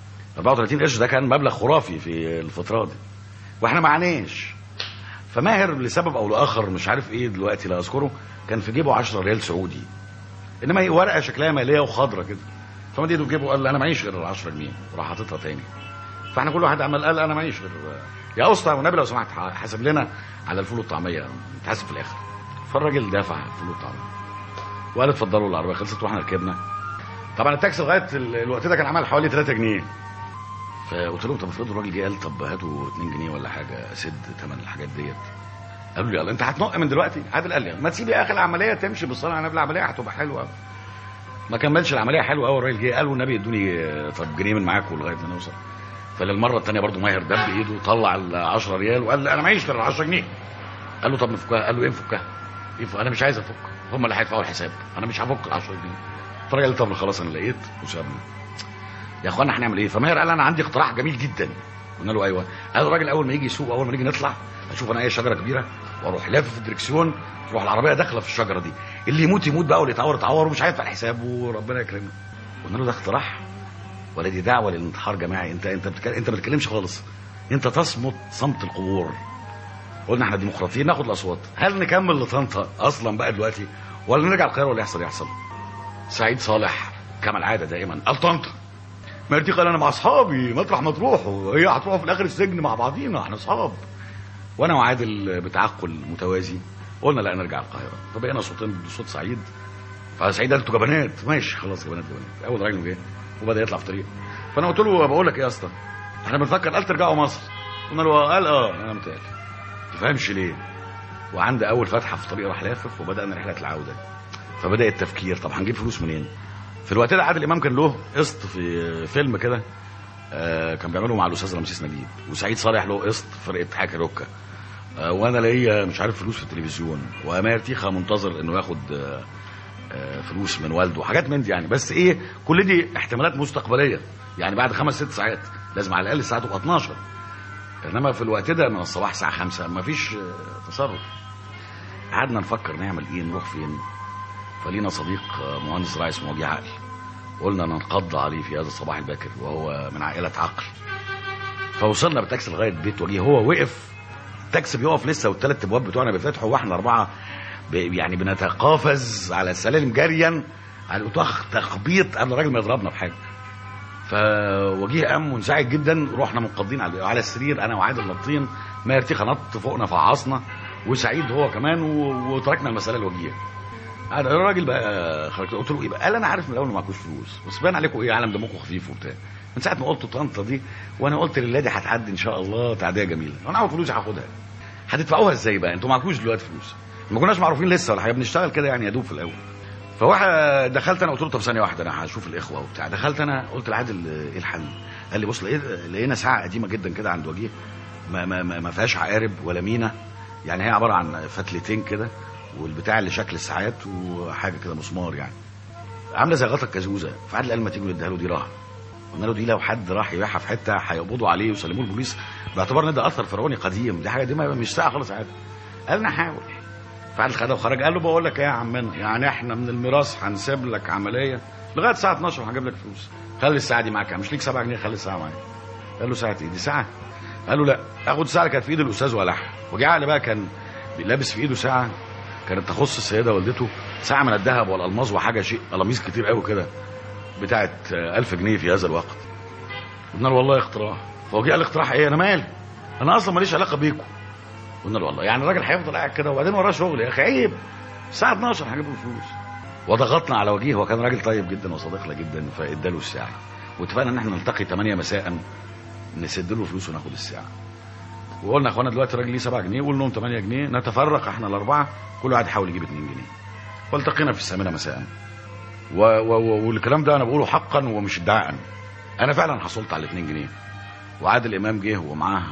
34 قرش ده كان مبلغ خرافي في الفتره دي واحنا معناش فماهر لسبب او لاخر مش عارف ايه دلوقتي لا اذكره كان في جيبه 10 ريال سعودي انما هي ورقه شكلها ماليه وخضره كده فمد ايده في جيبه قال انا معيش غير 10 جنيه وراح حاططها تاني فاحنا كل واحد عمل قال انا معيش غير يا اسطى والنبي لو سمحت حاسب لنا على الفول والطعميه نتحاسب في الاخر فالراجل دافع الفول والطعميه وقال اتفضلوا العربيه خلصت واحنا ركبنا طبعا التاكسي لغايه ال- الوقت ده كان عمل حوالي 3 جنيه فقلت لهم طب افرضوا الراجل جه قال طب هاتوا 2 جنيه ولا حاجه اسد ثمن الحاجات ديت قالوا لي يلا انت هتنق من دلوقتي عادل قال لي ما تسيب يا اخي العمليه تمشي بالصلاه على النبي العمليه هتبقى حلوه ما كملش العمليه حلوه قوي الراجل جه قال والنبي ادوني آه، طب جنيه من معاكم لغايه ما نوصل فللمره الثانيه برضه ماهر دب ايده طلع ال 10 ريال وقال لي انا معيش غير 10 جنيه قال له طب نفكها قال له ايه نفكها ينفع انا مش عايز افك هم اللي هيدفعوا الحساب انا مش هفك ال 10 جنيه فالراجل قال طب خلاص انا لقيت وسابني يا اخوانا هنعمل ايه فماهر قال انا عندي اقتراح جميل جدا قلنا له ايوه قال الراجل اول ما يجي يسوق اول ما نيجي نطلع اشوف انا اي شجره كبيره واروح لافف في الدركسيون تروح العربيه داخله في الشجره دي اللي يموت يموت بقى واللي يتعور يتعور ومش هيدفع الحساب وربنا يكرمنا قلنا له ده اقتراح ولا دي دعوه للانتحار جماعي انت انت بتتكلم انت ما بتتكلمش خالص انت تصمت صمت القبور قلنا احنا ديمقراطيين ناخد الاصوات هل نكمل لطنطا اصلا بقى دلوقتي ولا نرجع القاهره ولا يحصل يحصل سعيد صالح كما العاده دائما قال طنطا مرتي قال انا مع اصحابي مطرح ما تروحوا هي هتروحوا في الاخر السجن مع بعضينا احنا اصحاب وانا وعادل بتعقل متوازي قلنا لا نرجع القاهره فبقينا صوتين ضد صوت سعيد فسعيد قال انتوا جبنات ماشي خلاص جبنات جبنات اول راجل جه وبدا يطلع في طريقه فانا قلت له بقول لك ايه يا اسطى احنا بنفكر قال ترجعوا مصر قلنا له قال اه انا متهيألي تفهمش ليه وعند اول فتحه في طريق راح لافف وبدانا رحله العوده فبدا التفكير طب هنجيب فلوس منين في الوقت ده عادل امام كان له قسط في فيلم كده آه كان بيعمله مع الاستاذ رمسيس نجيب وسعيد صالح له قسط في فرقه حاجه روكا آه وانا ليا مش عارف فلوس في التلفزيون وامير تيخا منتظر انه ياخد آه آه فلوس من والده وحاجات من دي يعني بس ايه كل دي احتمالات مستقبليه يعني بعد خمس ست ساعات لازم على الاقل الساعه تبقى 12 انما في الوقت ده من الصباح الساعه 5 مفيش آه، تصرف قعدنا نفكر نعمل ايه نروح فين فلينا صديق آه، مهندس زراعي اسمه وجيه عقل قلنا ننقض عليه في هذا الصباح الباكر وهو من عائله عقل فوصلنا بالتاكسي لغايه بيت وجيه هو وقف التاكسي بيقف لسه والثلاث ابواب بتوعنا بيفتحوا واحنا اربعه ب- يعني بنتقافز على السلالم جريا على طخ تخبيط قبل الراجل ما يضربنا بحاجه فوجيه قام منزعج جدا رحنا منقضين على على السرير انا وعادل نطين ما يرتيخ نط فوقنا فعصنا وسعيد هو كمان و- وتركنا المساله لوجيه قال الراجل بقى خرجت قلت له ايه بقى قال انا عارف من الاول إن معكوش فلوس بس باين عليكم ايه عالم دمكم خفيف وبتاع من ساعه ما قلت طنطا دي وانا قلت لله دي هتعدي ان شاء الله تعديه جميله وانا عاوز فلوس هاخدها هتدفعوها ازاي بقى انتوا معكوش دلوقتي فلوس ما كناش معروفين لسه ولا حاجه بنشتغل كده يعني يا دوب في الاول فواحد دخلت انا قلت له طب ثانيه واحده انا هشوف الاخوه وبتاع دخلت انا قلت لعادل ايه الحل قال لي بص لقيت لقينا ساعه قديمه جدا كده عند وجيه ما ما ما, ما فيهاش عقارب ولا مينا يعني هي عباره عن فتلتين كده والبتاع اللي شكل الساعات وحاجه كده مسمار يعني عامله زي غطا الكازوزه فعادل قال ما تيجوا نديها له دي رهن قلنا له دي لو حد راح يبيعها في حته هيقبضوا عليه ويسلموه البوليس باعتبار ان ده اثر فرعوني قديم دي حاجه دي ما مش ساعه خالص عادي قال نحاول فعادل خدها وخرج قال له بقول لك ايه يا عمنا يعني احنا من الميراث هنسيب لك عمليه لغايه الساعه 12 هجيب لك فلوس خلي الساعه دي معاك مش ليك 7 جنيه خلي الساعه معاك قال له ساعه ايه دي ساعه قال له لا اخد الساعه اللي كانت في ايد الاستاذ ولح وجه عقل بقى كان لابس في ايده ساعه كانت تخص السيده والدته ساعه من الذهب والالماظ وحاجه شيء قلاميس كتير قوي كده بتاعت آه، 1000 جنيه في هذا الوقت قلنا له والله اقتراح فهو جه قال اقتراح ايه انا مالي انا اصلا ماليش علاقه بيكم قلنا له والله يعني الراجل هيفضل قاعد كده وبعدين وراه شغل يا اخي عيب الساعه 12 هجيب له فلوس وضغطنا على وجيه هو كان راجل طيب جدا وصديقنا جدا فاداله الساعه واتفقنا ان احنا نلتقي 8 مساء نسد له فلوس وناخد الساعه وقلنا يا اخوانا دلوقتي الراجل ليه 7 جنيه وقلنا لهم 8 جنيه نتفرق احنا الاربعه كل واحد يحاول يجيب 2 جنيه والتقينا في الثامنه مساء و و و والكلام ده انا بقوله حقا ومش ادعاء انا فعلا حصلت على 2 جنيه وعادل امام جه ومعاه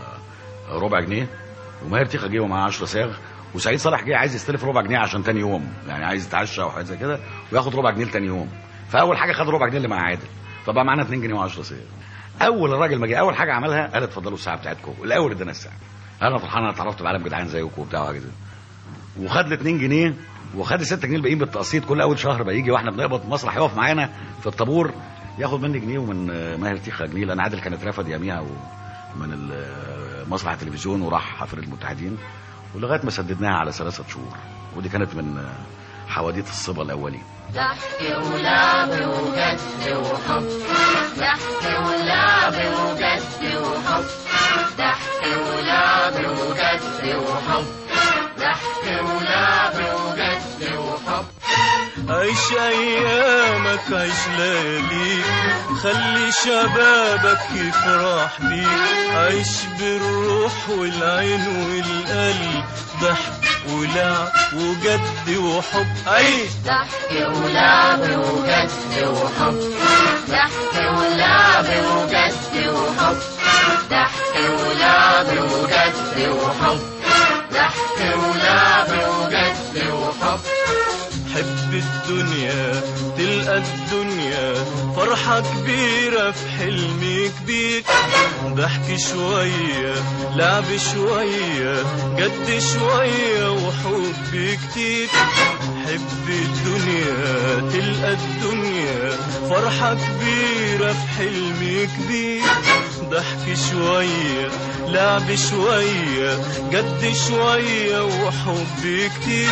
آه، ربع جنيه وماهر تيخا جه ومعاه 10 صاغ وسعيد صالح جه عايز يستلف ربع جنيه عشان تاني يوم يعني عايز يتعشى او حاجه زي كده وياخد ربع جنيه لتاني يوم فاول حاجه خد ربع جنيه اللي مع عادل فبقى معانا 2 جنيه و10 صاغ اول الراجل ما جه اول حاجه عملها قال اتفضلوا الساعه بتاعتكم الاول ادانا الساعه انا فرحان انا اتعرفت بعالم جدعان زيكم وبتاع وحاجه زي وخد ال 2 جنيه وخد ال 6 جنيه الباقيين بالتقسيط كل اول شهر بقى يجي واحنا بنقبض مسرح يقف معانا في الطابور ياخد مني جنيه ومن آه، ماهر تيخا جنيه لان عادل كان اترفد يوميها من ال- آه، مسرح التلفزيون وراح حفله المتحدين ولغايه ما سددناها على ثلاثه شهور ودي كانت من آه، حواديت الصبا الاولين ضحك ولعب وجد وحب ضحك ولعب وجد وحب ضحك ولعب وجد وحب ضحك ولعب وجد وحب عيش ايامك عيش لياليك خلي شبابك يفرح بيك عيش بالروح والعين والقلب ضحك ولعب وجد وحب عيش ضحك ولعب وجد وحب ضحك ولعب وجد وحب ضحك ولعب وجد وحب ضحك ولعب وجد وحب حب الدنيا تلقى الدنيا فرحة كبيرة في حلم كبير ضحك شوية لعب شوية جد شوية وحب كتير حب الدنيا تلقى الدنيا فرحة كبيرة في حلم كبير ضحك شوية لعب شوية جد شوية وحب كتير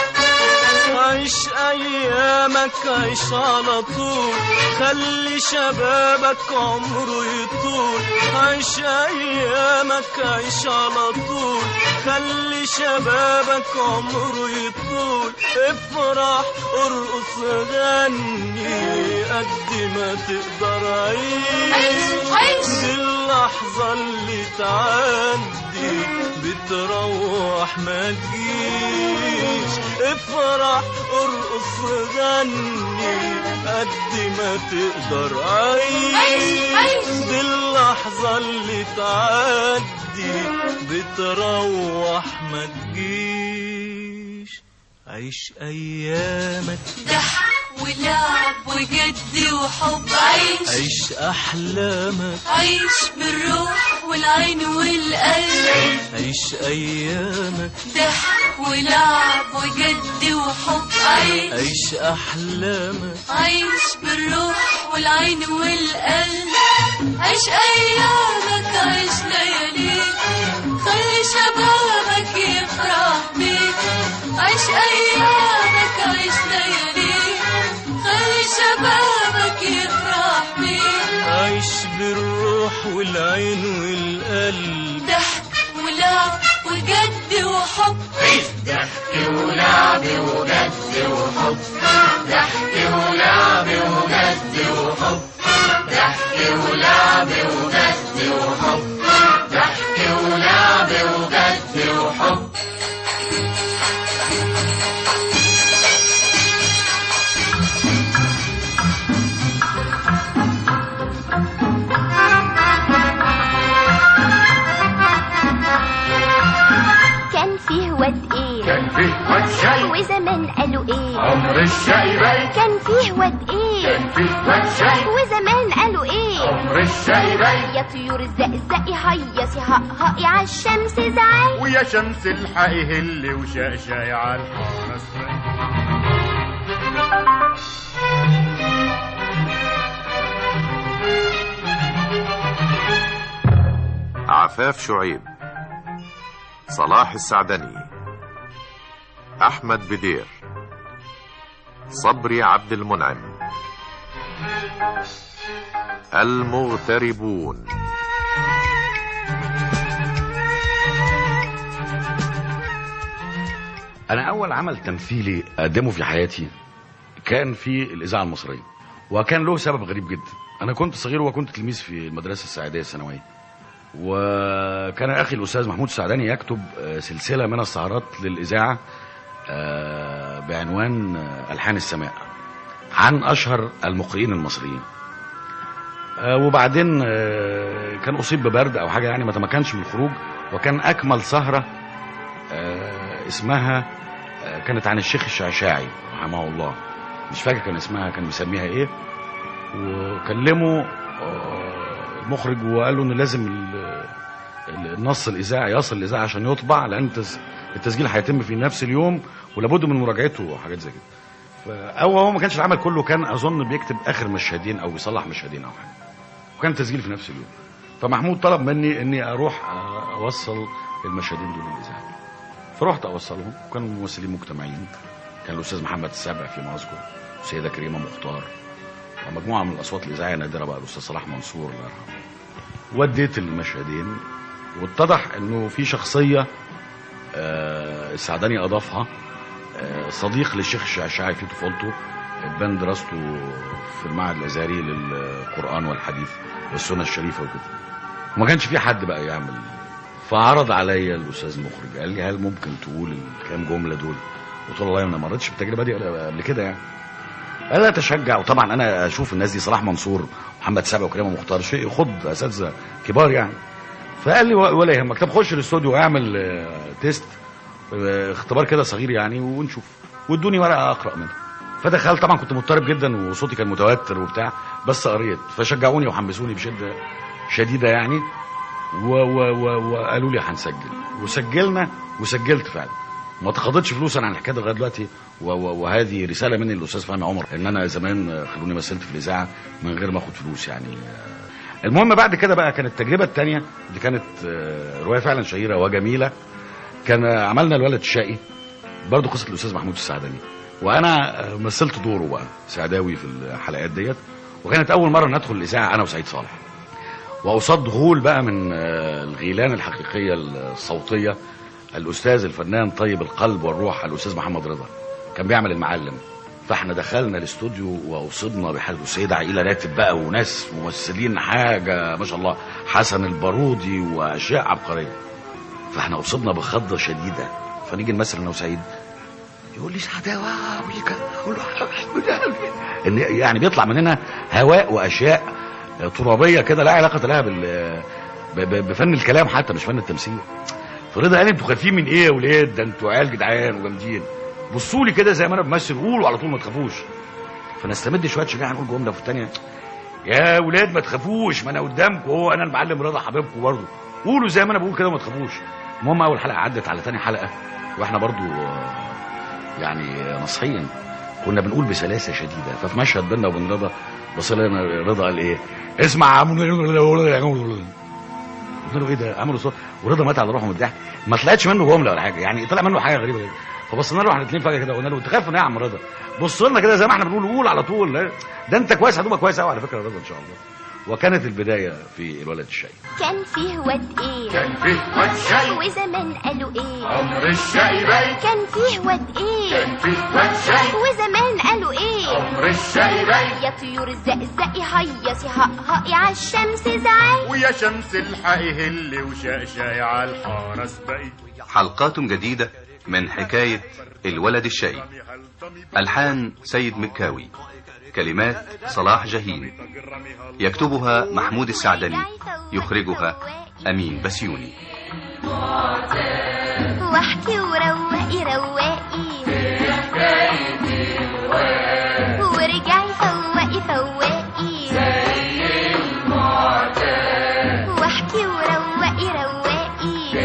عيش ايامك عيش على طول خلي شبابك عمره يطول عيش ايامك عيش على طول خلي شبابك عمره يطول افرح ارقص غني قد ما تقدر عيش عيش. دي اللحظة اللي تعدي بتروح ما تجيش افرح ارقص غني قد ما تقدر عيش، عيش عيش. دي اللحظة اللي تعدي بتروح ما تجيش عيش ايامك ضحك ولعب وجد وحب عيش عيش احلامك عيش بالروح والعين والقلب عيش ايامك ضحك ولعب وجد وحب عيش عيش احلامك عيش بالروح والعين والقلب عيش ايامك عيش لياليك خلي شبابك يفرح بيك عيش ايامك عيش لياليك خلي شبابك يفرح بيك عيش بالروح والعين والقلب ضحك ولعب وجد وحب ضحك ولعب وجد وحب ضحك ولعب وجد وحب ضحك ولعب وجد وحب ضحك ولعب وجد وحب كان فيه واد ايه كان فيه واد شاي وزمان قالوا ايه عمر الشاي باي كان فيه واد ايه كان فيه واد شاي وزمان قالوا ايه عمر الشاي باي يا طيور الزقزقي هيصي هقهقي عالشمس زعل ويا شمس الحقي هلي وشقشاي على الحمص عفاف شعيب صلاح السعدني احمد بدير صبري عبد المنعم المغتربون انا اول عمل تمثيلي اقدمه في حياتي كان في الاذاعه المصريه وكان له سبب غريب جدا انا كنت صغير وكنت تلميذ في المدرسه السعيديه الثانويه وكان اخي الاستاذ محمود السعداني يكتب آه، سلسله من السهرات للاذاعه آه، بعنوان آه، الحان السماء عن اشهر المقرئين المصريين آه، وبعدين آه، كان اصيب ببرد او حاجه يعني ما تمكنش من الخروج وكان اكمل سهره آه، اسمها آه، كانت عن الشيخ الشعشاعي رحمه الله مش فاكر كان اسمها كان مسميها ايه وكلمه آه، المخرج وقال له ان لازم ال- ال- النص الاذاعي يصل الاذاعه عشان يطبع لان التس- التسجيل هيتم في نفس اليوم ولابد من مراجعته وحاجات زي كده ف- او هو ما كانش العمل كله كان اظن بيكتب اخر مشهدين او بيصلح مشهدين او حاجه وكان التسجيل في نفس اليوم فمحمود طلب مني اني اروح آه، اوصل المشهدين دول للاذاعه فرحت اوصلهم وكانوا ممثلين مجتمعين كان الاستاذ محمد السابع فيما اذكر السيده كريمه مختار ومجموعه من الاصوات الاذاعيه نادره بقى الاستاذ صلاح منصور الله يرحمه وديت المشهدين واتضح انه في شخصيه آه، السعداني اضافها آه، صديق للشيخ الشعشاعي في طفولته اتبان دراسته في المعهد الازهري للقران والحديث والسنه الشريفه وكده وما كانش في حد بقى يعمل فعرض عليا الاستاذ المخرج قال لي هل ممكن تقول الكام جمله دول قلت له والله انا ما مريتش بالتجربه دي قبل كده يعني قال لا تشجع وطبعا انا اشوف الناس دي صلاح منصور محمد سبع وكريمه مختار شيء يخض اساتذه كبار يعني فقال لي ولا يهمك طب خش الاستوديو واعمل آه، تيست آه، اختبار كده صغير يعني ونشوف وادوني ورقه اقرا منها فدخلت طبعا كنت مضطرب جدا وصوتي كان متوتر وبتاع بس قريت فشجعوني وحمسوني بشده شديده يعني و و و وقالوا لي هنسجل وسجلنا وسجلت فعلا ما تقاضتش فلوس انا عن الحكايه دي لغايه دلوقتي و و وهذه رساله مني للاستاذ فهمي عمر ان انا زمان آه، خلوني مثلت في الاذاعه من غير ما اخد فلوس يعني آه، المهم بعد كده بقى كانت التجربه الثانيه دي كانت آه، روايه فعلا شهيره وجميله كان آه، عملنا الولد الشقي برضه قصه الاستاذ محمود السعداني وانا آه، مثلت دوره بقى سعداوي في الحلقات ديت وكانت اول مره ندخل الاذاعه انا وسعيد صالح وقصاد غول بقى من آه، الغيلان الحقيقيه الصوتيه الاستاذ الفنان طيب القلب والروح الاستاذ محمد رضا كان بيعمل المعلم فاحنا دخلنا الاستوديو واصبنا بحاله السيده عائله راتب بقى وناس ممثلين حاجه ما شاء الله حسن البارودي واشياء عبقريه فاحنا اصبنا بخضه شديده فنيجي نمثل انا وسعيد يقول لي سعداوي كده اقول له ان يعني بيطلع مننا هواء واشياء ترابيه كده لا علاقه لها بال ب- ب- بفن الكلام حتى مش فن التمثيل فرضا قال انتوا خايفين من ايه يا ولاد ده انتوا عيال جدعان وجامدين بصوا لي كده زي ما انا بمثل قولوا على طول ما تخافوش فنستمد شويه شجاعه نقول جمله في الثانيه يا ولاد ما تخافوش ما انا قدامكم هو انا المعلم رضا حبيبكم برضه قولوا زي ما انا بقول كده وما تخافوش المهم اول حلقه عدت على ثاني حلقه واحنا برضه آه، يعني نصحين كنا بنقول بسلاسه شديده ففي مشهد بينا وبين رضا بص لنا رضا قال ايه اسمع يا عمرو قلت له ايه ده عملوا صوت ورضا مات على روحه من الضحك ما طلعتش منه جمله ولا حاجه يعني طلع منه حاجه غريبه كده فبصينا له احنا الاثنين فجاه كده قلنا له انت خايف من ايه يا عم رضا بص لنا كده زي ما احنا بنقول قول على طول لا، ده انت كويس هتبقى كويس قوي على فكره يا رضا ان شاء الله وكانت البدايه في الولد الشقي كان فيه واد ايه كان فيه واد شقي وزمان قالوا ايه عمر الشقي باين كان فيه واد ايه كان فيه واد شقي وزمان قالوا ايه عمر الشقي باين يا طيور الزقزقي هيصي هقهقي عالشمس زعاي ويا شمس الحقي هلي وشقشاي على الحارس بقي حلقات جديدة من حكاية الولد الشقي ألحان سيد مكاوي كلمات صلاح جهين يكتبها محمود السعدني يخرجها أمين بسيوني واحكي وروقي رواقي ورجعي فوقي فواقي واحكي وروقي رواقي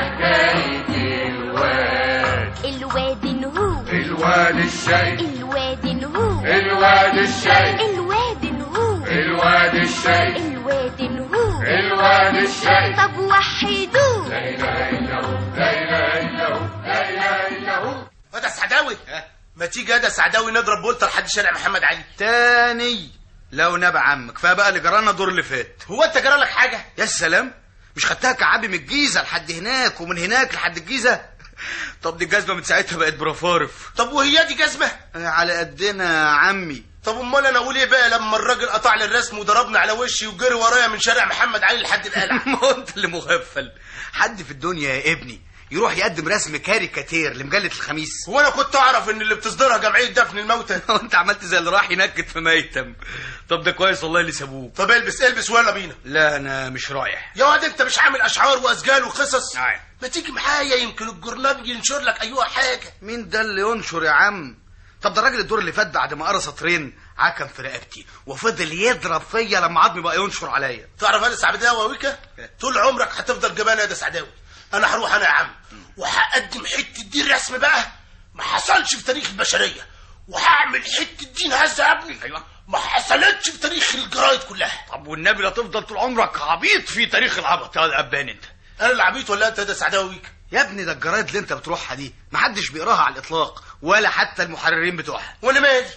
الواد نهو الواد الشقي الواد نهو الواد الشقي الواد نهو الواد الشقي الواد نهو الواد الشقي طب وحدوه لا اله الا هو لا اله الا هو لا اله الا هو ده سعداوي ما تيجي ده سعداوي نضرب بولتر لحد شارع محمد علي تاني لو نبع عمك كفايه بقى اللي جرانا الدور اللي فات هو انت جرى لك حاجه يا سلام مش خدتها كعبي من الجيزه لحد هناك ومن هناك لحد الجيزه طب دي الجزمه من ساعتها بقت برفارف طب وهي دي جزمه آه، على قدنا يا عمي طب امال انا اقول ايه بقى لما الراجل قطع لي الرسم وضربني على وشي وجري ورايا من شارع محمد علي لحد القلعه ما هو انت اللي مغفل حد في الدنيا يا ابني يروح يقدم رسم كاريكاتير لمجله الخميس هو انا كنت اعرف ان اللي بتصدرها جمعيه دفن الموتى وانت عملت زي اللي راح ينكد في ميتم طب ده كويس والله اللي سابوه طب البس البس ويلا بينا لا انا مش رايح يا واد انت مش عامل اشعار واسجال وقصص نعم. ما تيجي معايا يمكن الجورنال ينشر لك ايوه حاجه مين ده اللي ينشر يا عم طب ده الراجل الدور اللي فات بعد ما قرا سطرين عكم في رقبتي وفضل يضرب فيا لما عظمي بقى ينشر عليا تعرف هذا سعداوي ويكا طول عمرك هتفضل جبان يا ده سعداوي انا هروح انا يا عم وهقدم حته دين رسم بقى ما حصلش في تاريخ البشريه وهعمل حته دين هزه يا ابني أيوة. ما حصلتش في تاريخ الجرايد كلها طب والنبي لا تفضل طول عمرك عبيط في تاريخ العبط يا ابان انت انا اللي عبيط ولا انت يا ده سعداوي ويكا يا ابني ده الجرايد اللي انت بتروحها دي محدش بيقراها على الاطلاق ولا حتى المحررين بتوعها وانا مالي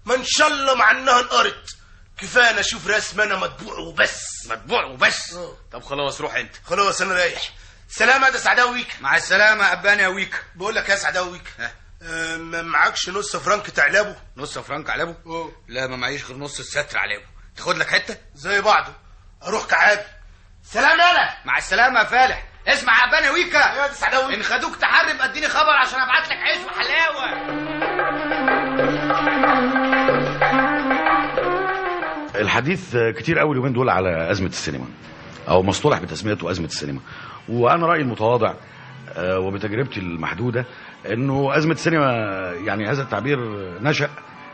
ما ان شاء الله مع انها انقرت كفايه انا اشوف رسم انا مطبوع وبس مطبوع وبس طب خلاص روح انت خلاص انا رايح سلام يا ده سعداوي ويك مع السلامه يا اباني يا ويكا بقول لك يا سعداوي ويك آه، ما معكش نص فرنك تعلبه نص فرنك علبه لا ما معيش غير نص الستر علبه تاخد لك حته زي بعضه اروح كعاب سلام يالا مع السلامه يا فالح اسمع يا اباني ويكا يا ده سعداوي ان خدوك تحرم اديني خبر عشان ابعت لك عيش وحلاوه الحديث كتير قوي اليومين دول على ازمه السينما او مصطلح بتسميته ازمه السينما وانا رايي المتواضع آه، وبتجربتي المحدوده انه ازمه السينما يعني هذا التعبير نشا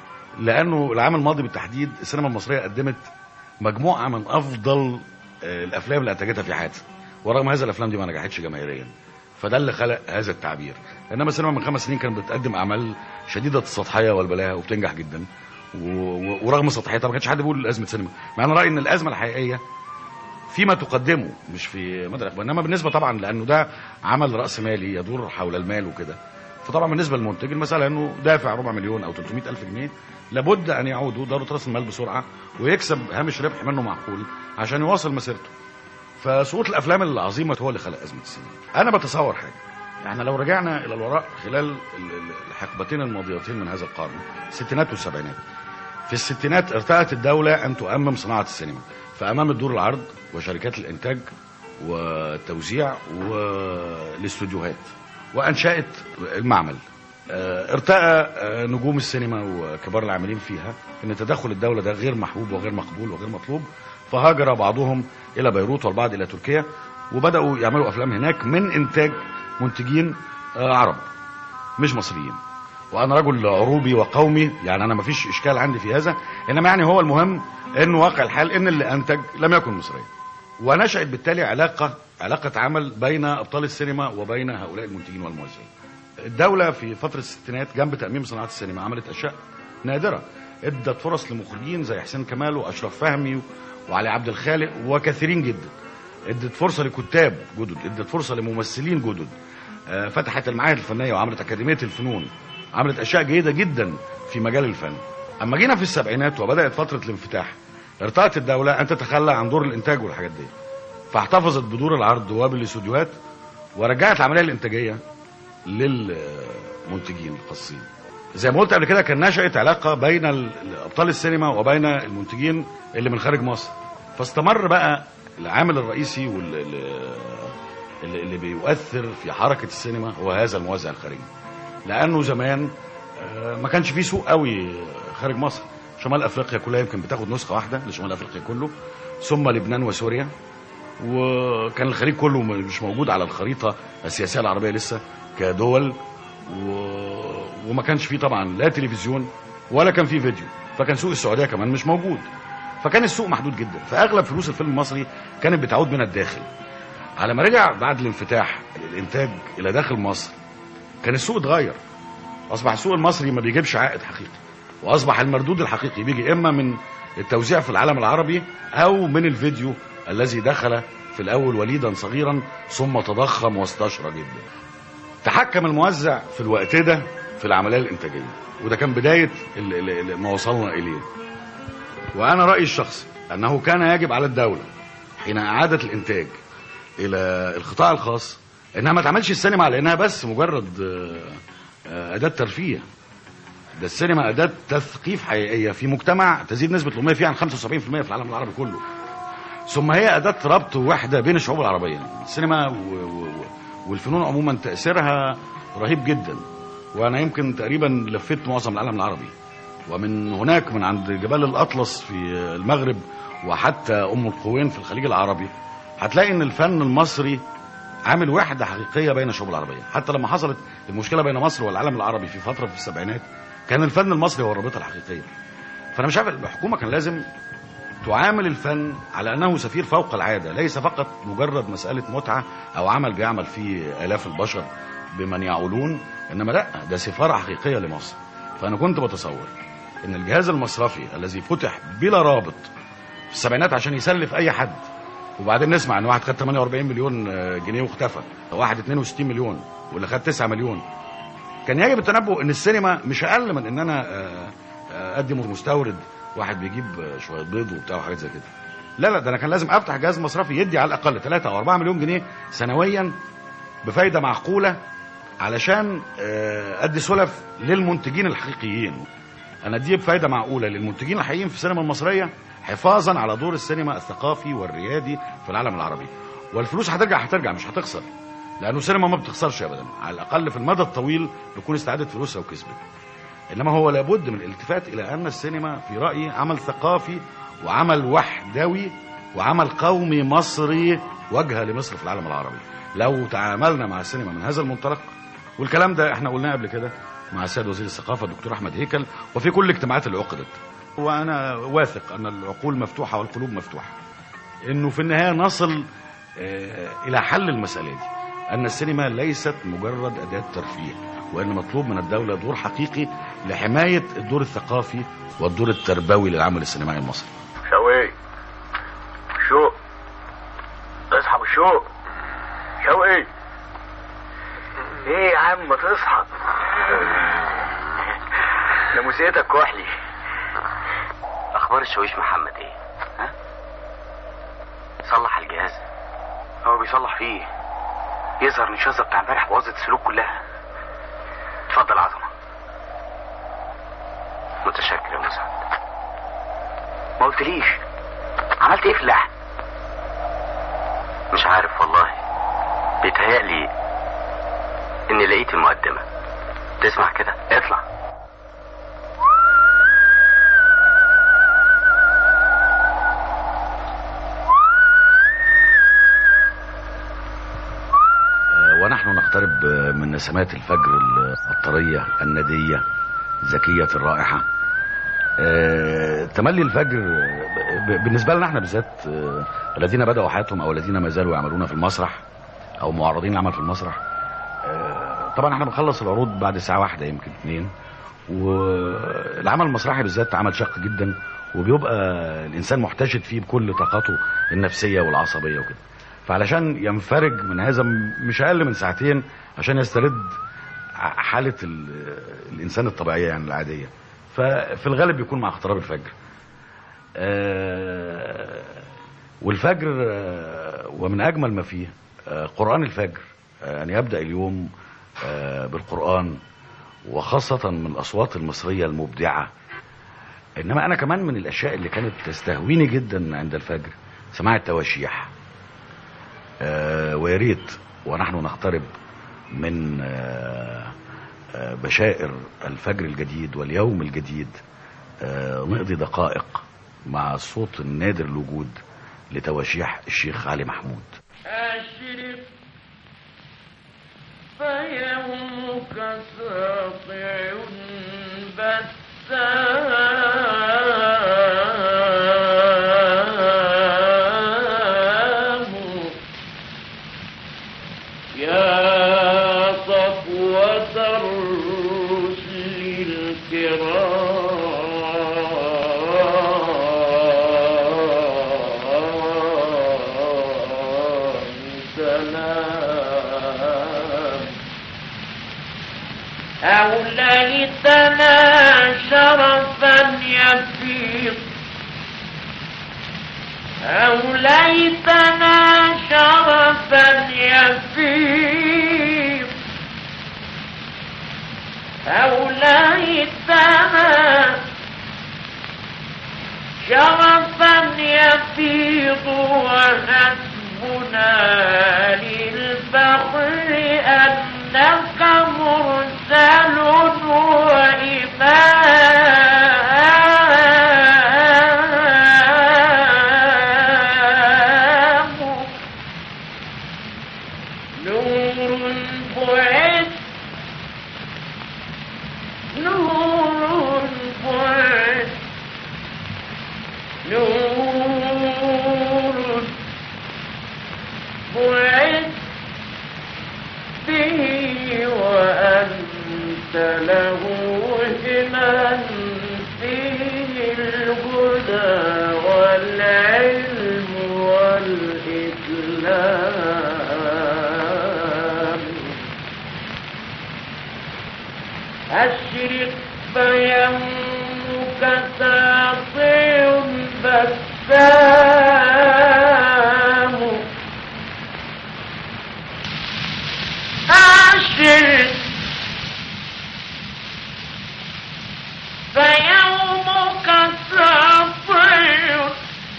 لانه العام الماضي بالتحديد السينما المصريه قدمت مجموعه من افضل آه، الافلام اللي انتجتها في حياتها ورغم هذا الافلام دي ما نجحتش جماهيريا فده اللي خلق هذا التعبير انما السينما من خمس سنين كانت بتقدم اعمال شديده السطحيه والبلاهه وبتنجح جدا و... و- ورغم سطحيتها ما كانش حد بيقول ازمه سينما مع انا رايي ان الازمه الحقيقيه فيما تقدمه مش في مدى الاخبار انما بالنسبه طبعا لانه ده عمل راس مالي يدور حول المال وكده فطبعا بالنسبه للمنتج المساله انه دافع ربع مليون او 300 الف جنيه لابد ان يعودوا دار راس المال بسرعه ويكسب هامش ربح منه معقول عشان يواصل مسيرته فسقوط الافلام العظيمه هو اللي خلق ازمه السينما انا بتصور حاجه احنا لو رجعنا الى الوراء خلال ال- ال- الحقبتين الماضيتين من هذا القرن الستينات والسبعينات في الستينات ارتأت الدولة أن تؤمم صناعة السينما فأمام الدور العرض وشركات الإنتاج والتوزيع والاستوديوهات وأنشأت المعمل آه، ارتأى آه، نجوم السينما وكبار العاملين فيها ان تدخل الدولة ده غير محبوب وغير مقبول وغير مطلوب فهاجر بعضهم الى بيروت والبعض الى تركيا وبدأوا يعملوا افلام هناك من انتاج منتجين آه، عرب مش مصريين وانا رجل عروبي وقومي يعني انا مفيش اشكال عندي في هذا انما يعني هو المهم ان واقع الحال ان اللي انتج لم يكن مصريا ونشأت بالتالي علاقة علاقة عمل بين ابطال السينما وبين هؤلاء المنتجين والموزعين الدولة في فترة الستينات جنب تأميم صناعة السينما عملت أشياء نادرة ادت فرص لمخرجين زي حسين كمال وأشرف فهمي وعلي عبد الخالق وكثيرين جدا ادت فرصة لكتاب جدد ادت فرصة لممثلين جدد آه، فتحت المعاهد الفنية وعملت أكاديمية الفنون عملت أشياء جيدة جدا في مجال الفن أما جينا في السبعينات وبدأت فترة الانفتاح ارتأت الدولة أن تتخلى عن دور الإنتاج والحاجات دي فاحتفظت بدور العرض وبالاستوديوهات ورجعت العملية الإنتاجية للمنتجين الخاصين زي ما قلت قبل كده كان نشأت علاقة بين ال- أبطال السينما وبين المنتجين اللي من خارج مصر فاستمر بقى العامل الرئيسي واللي اللي, اللي بيؤثر في حركة السينما هو هذا الموزع الخارجي لأنه زمان آه، ما كانش فيه سوق قوي خارج مصر شمال أفريقيا كلها يمكن بتاخد نسخة واحدة لشمال أفريقيا كله ثم لبنان وسوريا وكان الخليج كله م- مش موجود على الخريطة السياسية العربية لسه كدول و... وما كانش فيه طبعا لا تلفزيون ولا كان فيه فيديو فكان سوق السعودية كمان مش موجود فكان السوق محدود جدا فأغلب فلوس الفيلم المصري كانت بتعود من الداخل على ما رجع بعد الانفتاح الانتاج الى داخل مصر كان السوق اتغير اصبح السوق المصري ما بيجيبش عائد حقيقي واصبح المردود الحقيقي بيجي اما من التوزيع في العالم العربي او من الفيديو الذي دخل في الاول وليدا صغيرا ثم تضخم واستشرى جدا تحكم الموزع في الوقت ده في العمليه الانتاجيه وده كان بدايه ال- ال- ال- ما وصلنا اليه وانا رايي الشخصي انه كان يجب على الدوله حين اعادت الانتاج الى القطاع الخاص انها ما تعملش السينما على انها بس مجرد آه، آه، اداه ترفيه ده السينما اداه تثقيف حقيقيه في مجتمع تزيد نسبه الاميه فيه عن 75% في العالم العربي كله ثم هي اداه ربط ووحده بين الشعوب العربيه السينما و... و... و- والفنون عموما تاثيرها رهيب جدا وانا يمكن تقريبا لفيت معظم العالم العربي ومن هناك من عند جبال الاطلس في المغرب وحتى ام القوين في الخليج العربي هتلاقي ان الفن المصري عامل وحده حقيقيه بين الشعوب العربيه حتى لما حصلت المشكله بين مصر والعالم العربي في فتره في السبعينات كان الفن المصري هو الرابطه الحقيقيه فانا مش عارف الحكومه كان لازم تعامل الفن على انه سفير فوق العاده ليس فقط مجرد مساله متعه او عمل بيعمل فيه الاف البشر بمن يعولون انما لا ده سفاره حقيقيه لمصر فانا كنت بتصور ان الجهاز المصرفي الذي فتح بلا رابط في السبعينات عشان يسلف اي حد وبعدين نسمع ان واحد خد 48 مليون آه، جنيه واختفى واحد 62 مليون واللي خد 9 مليون كان يجب التنبؤ ان السينما مش اقل من ان انا آه، آه، ادي مستورد واحد بيجيب آه، شويه بيض وبتاع وحاجات زي كده لا لا ده انا كان لازم افتح جهاز مصرفي يدي على الاقل 3 او 4 مليون جنيه سنويا بفايده معقوله علشان آه، ادي سلف للمنتجين الحقيقيين انا اديه بفايده معقوله للمنتجين الحقيقيين في السينما المصريه حفاظا على دور السينما الثقافي والريادي في العالم العربي والفلوس هترجع هترجع مش هتخسر لانه السينما ما بتخسرش ابدا على الاقل في المدى الطويل تكون استعادت فلوسها وكسبت انما هو لابد من الالتفات الى ان السينما في رايي عمل ثقافي وعمل وحدوي وعمل قومي مصري وجهه لمصر في العالم العربي لو تعاملنا مع السينما من هذا المنطلق والكلام ده احنا قلناه قبل كده مع السيد وزير الثقافه الدكتور احمد هيكل وفي كل الاجتماعات اللي عقدت وانا واثق ان العقول مفتوحه والقلوب مفتوحه انه في النهايه نصل آه، الى حل المساله دي ان السينما ليست مجرد اداه ترفيه وان مطلوب من الدوله دور حقيقي لحمايه الدور الثقافي والدور التربوي للعمل السينمائي المصري شوقي شوق اصحى بالشوق شوقي ايه يا عم ما تصحى ناموسيتك كحلي اخبار الشاويش محمد ايه ها صلح الجهاز هو بيصلح فيه يظهر ان الشظه بتاع امبارح بوظت السلوك كلها اتفضل عظمه متشكر يا مسعد ما قلتليش عملت ايه في اللحم مش عارف والله بيتهيألي اني لقيت المقدمه تسمع كده اطلع آه، ونحن نقترب آه، من نسمات الفجر الطرية الندية زكية الرائحة آه، تملي الفجر آه، ب- بالنسبة لنا احنا بالذات آه، الذين بدأوا حياتهم أو الذين ما زالوا يعملون في المسرح أو معرضين للعمل في المسرح آه، طبعا احنا بنخلص العروض بعد ساعة واحدة يمكن اتنين والعمل المسرحي بالذات عمل شق جدا وبيبقى الإنسان محتشد فيه بكل طاقاته النفسية والعصبية وكده فعلشان ينفرج من هذا م- مش اقل من ساعتين عشان يسترد ع- حاله ال- الانسان الطبيعيه يعني العاديه ففي الغالب بيكون مع اقتراب الفجر آه، والفجر آه، ومن اجمل ما فيه آه، قران الفجر آه، ان يبدا اليوم آه، بالقران وخاصه من الاصوات المصريه المبدعه انما انا كمان من الاشياء اللي كانت تستهويني جدا عند الفجر سماع التواشيح آه، ويا ريت ونحن نقترب من آه، آه، بشائر الفجر الجديد واليوم الجديد آه، نقضي دقائق مع الصوت النادر الوجود لتواشيح الشيخ علي محمود أشرف فيومك ساطع بسام يا صفوة الرسل الكرام سلام أوليتنا شرفا يفيض أوليتنا شرفا يفيض أوليتنا شرفا يفيض وحسبنا للفخر أنك مرسل وإمام نور بعث نور بعث نور بعث به وأنت له همم فيه الهدى والعلم والإسلام أشرق فيمك كساطع بسام أعشر فيومك ساطع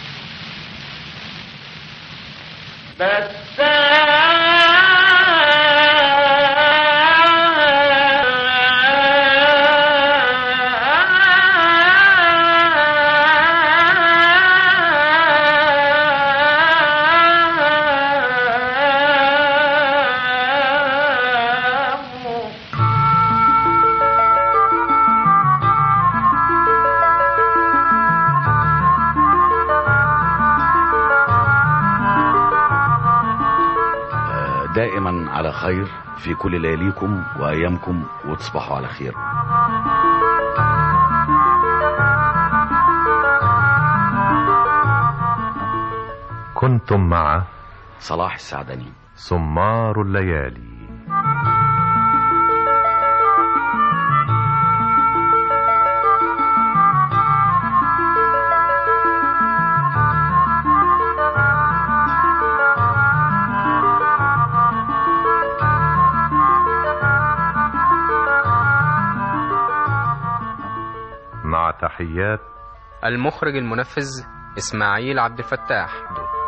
آه، دائما على خير في كل لياليكم وايامكم وتصبحوا على خير كنتم مع صلاح السعدني سمار الليالي مع تحيات المخرج المنفذ إسماعيل عبد الفتاح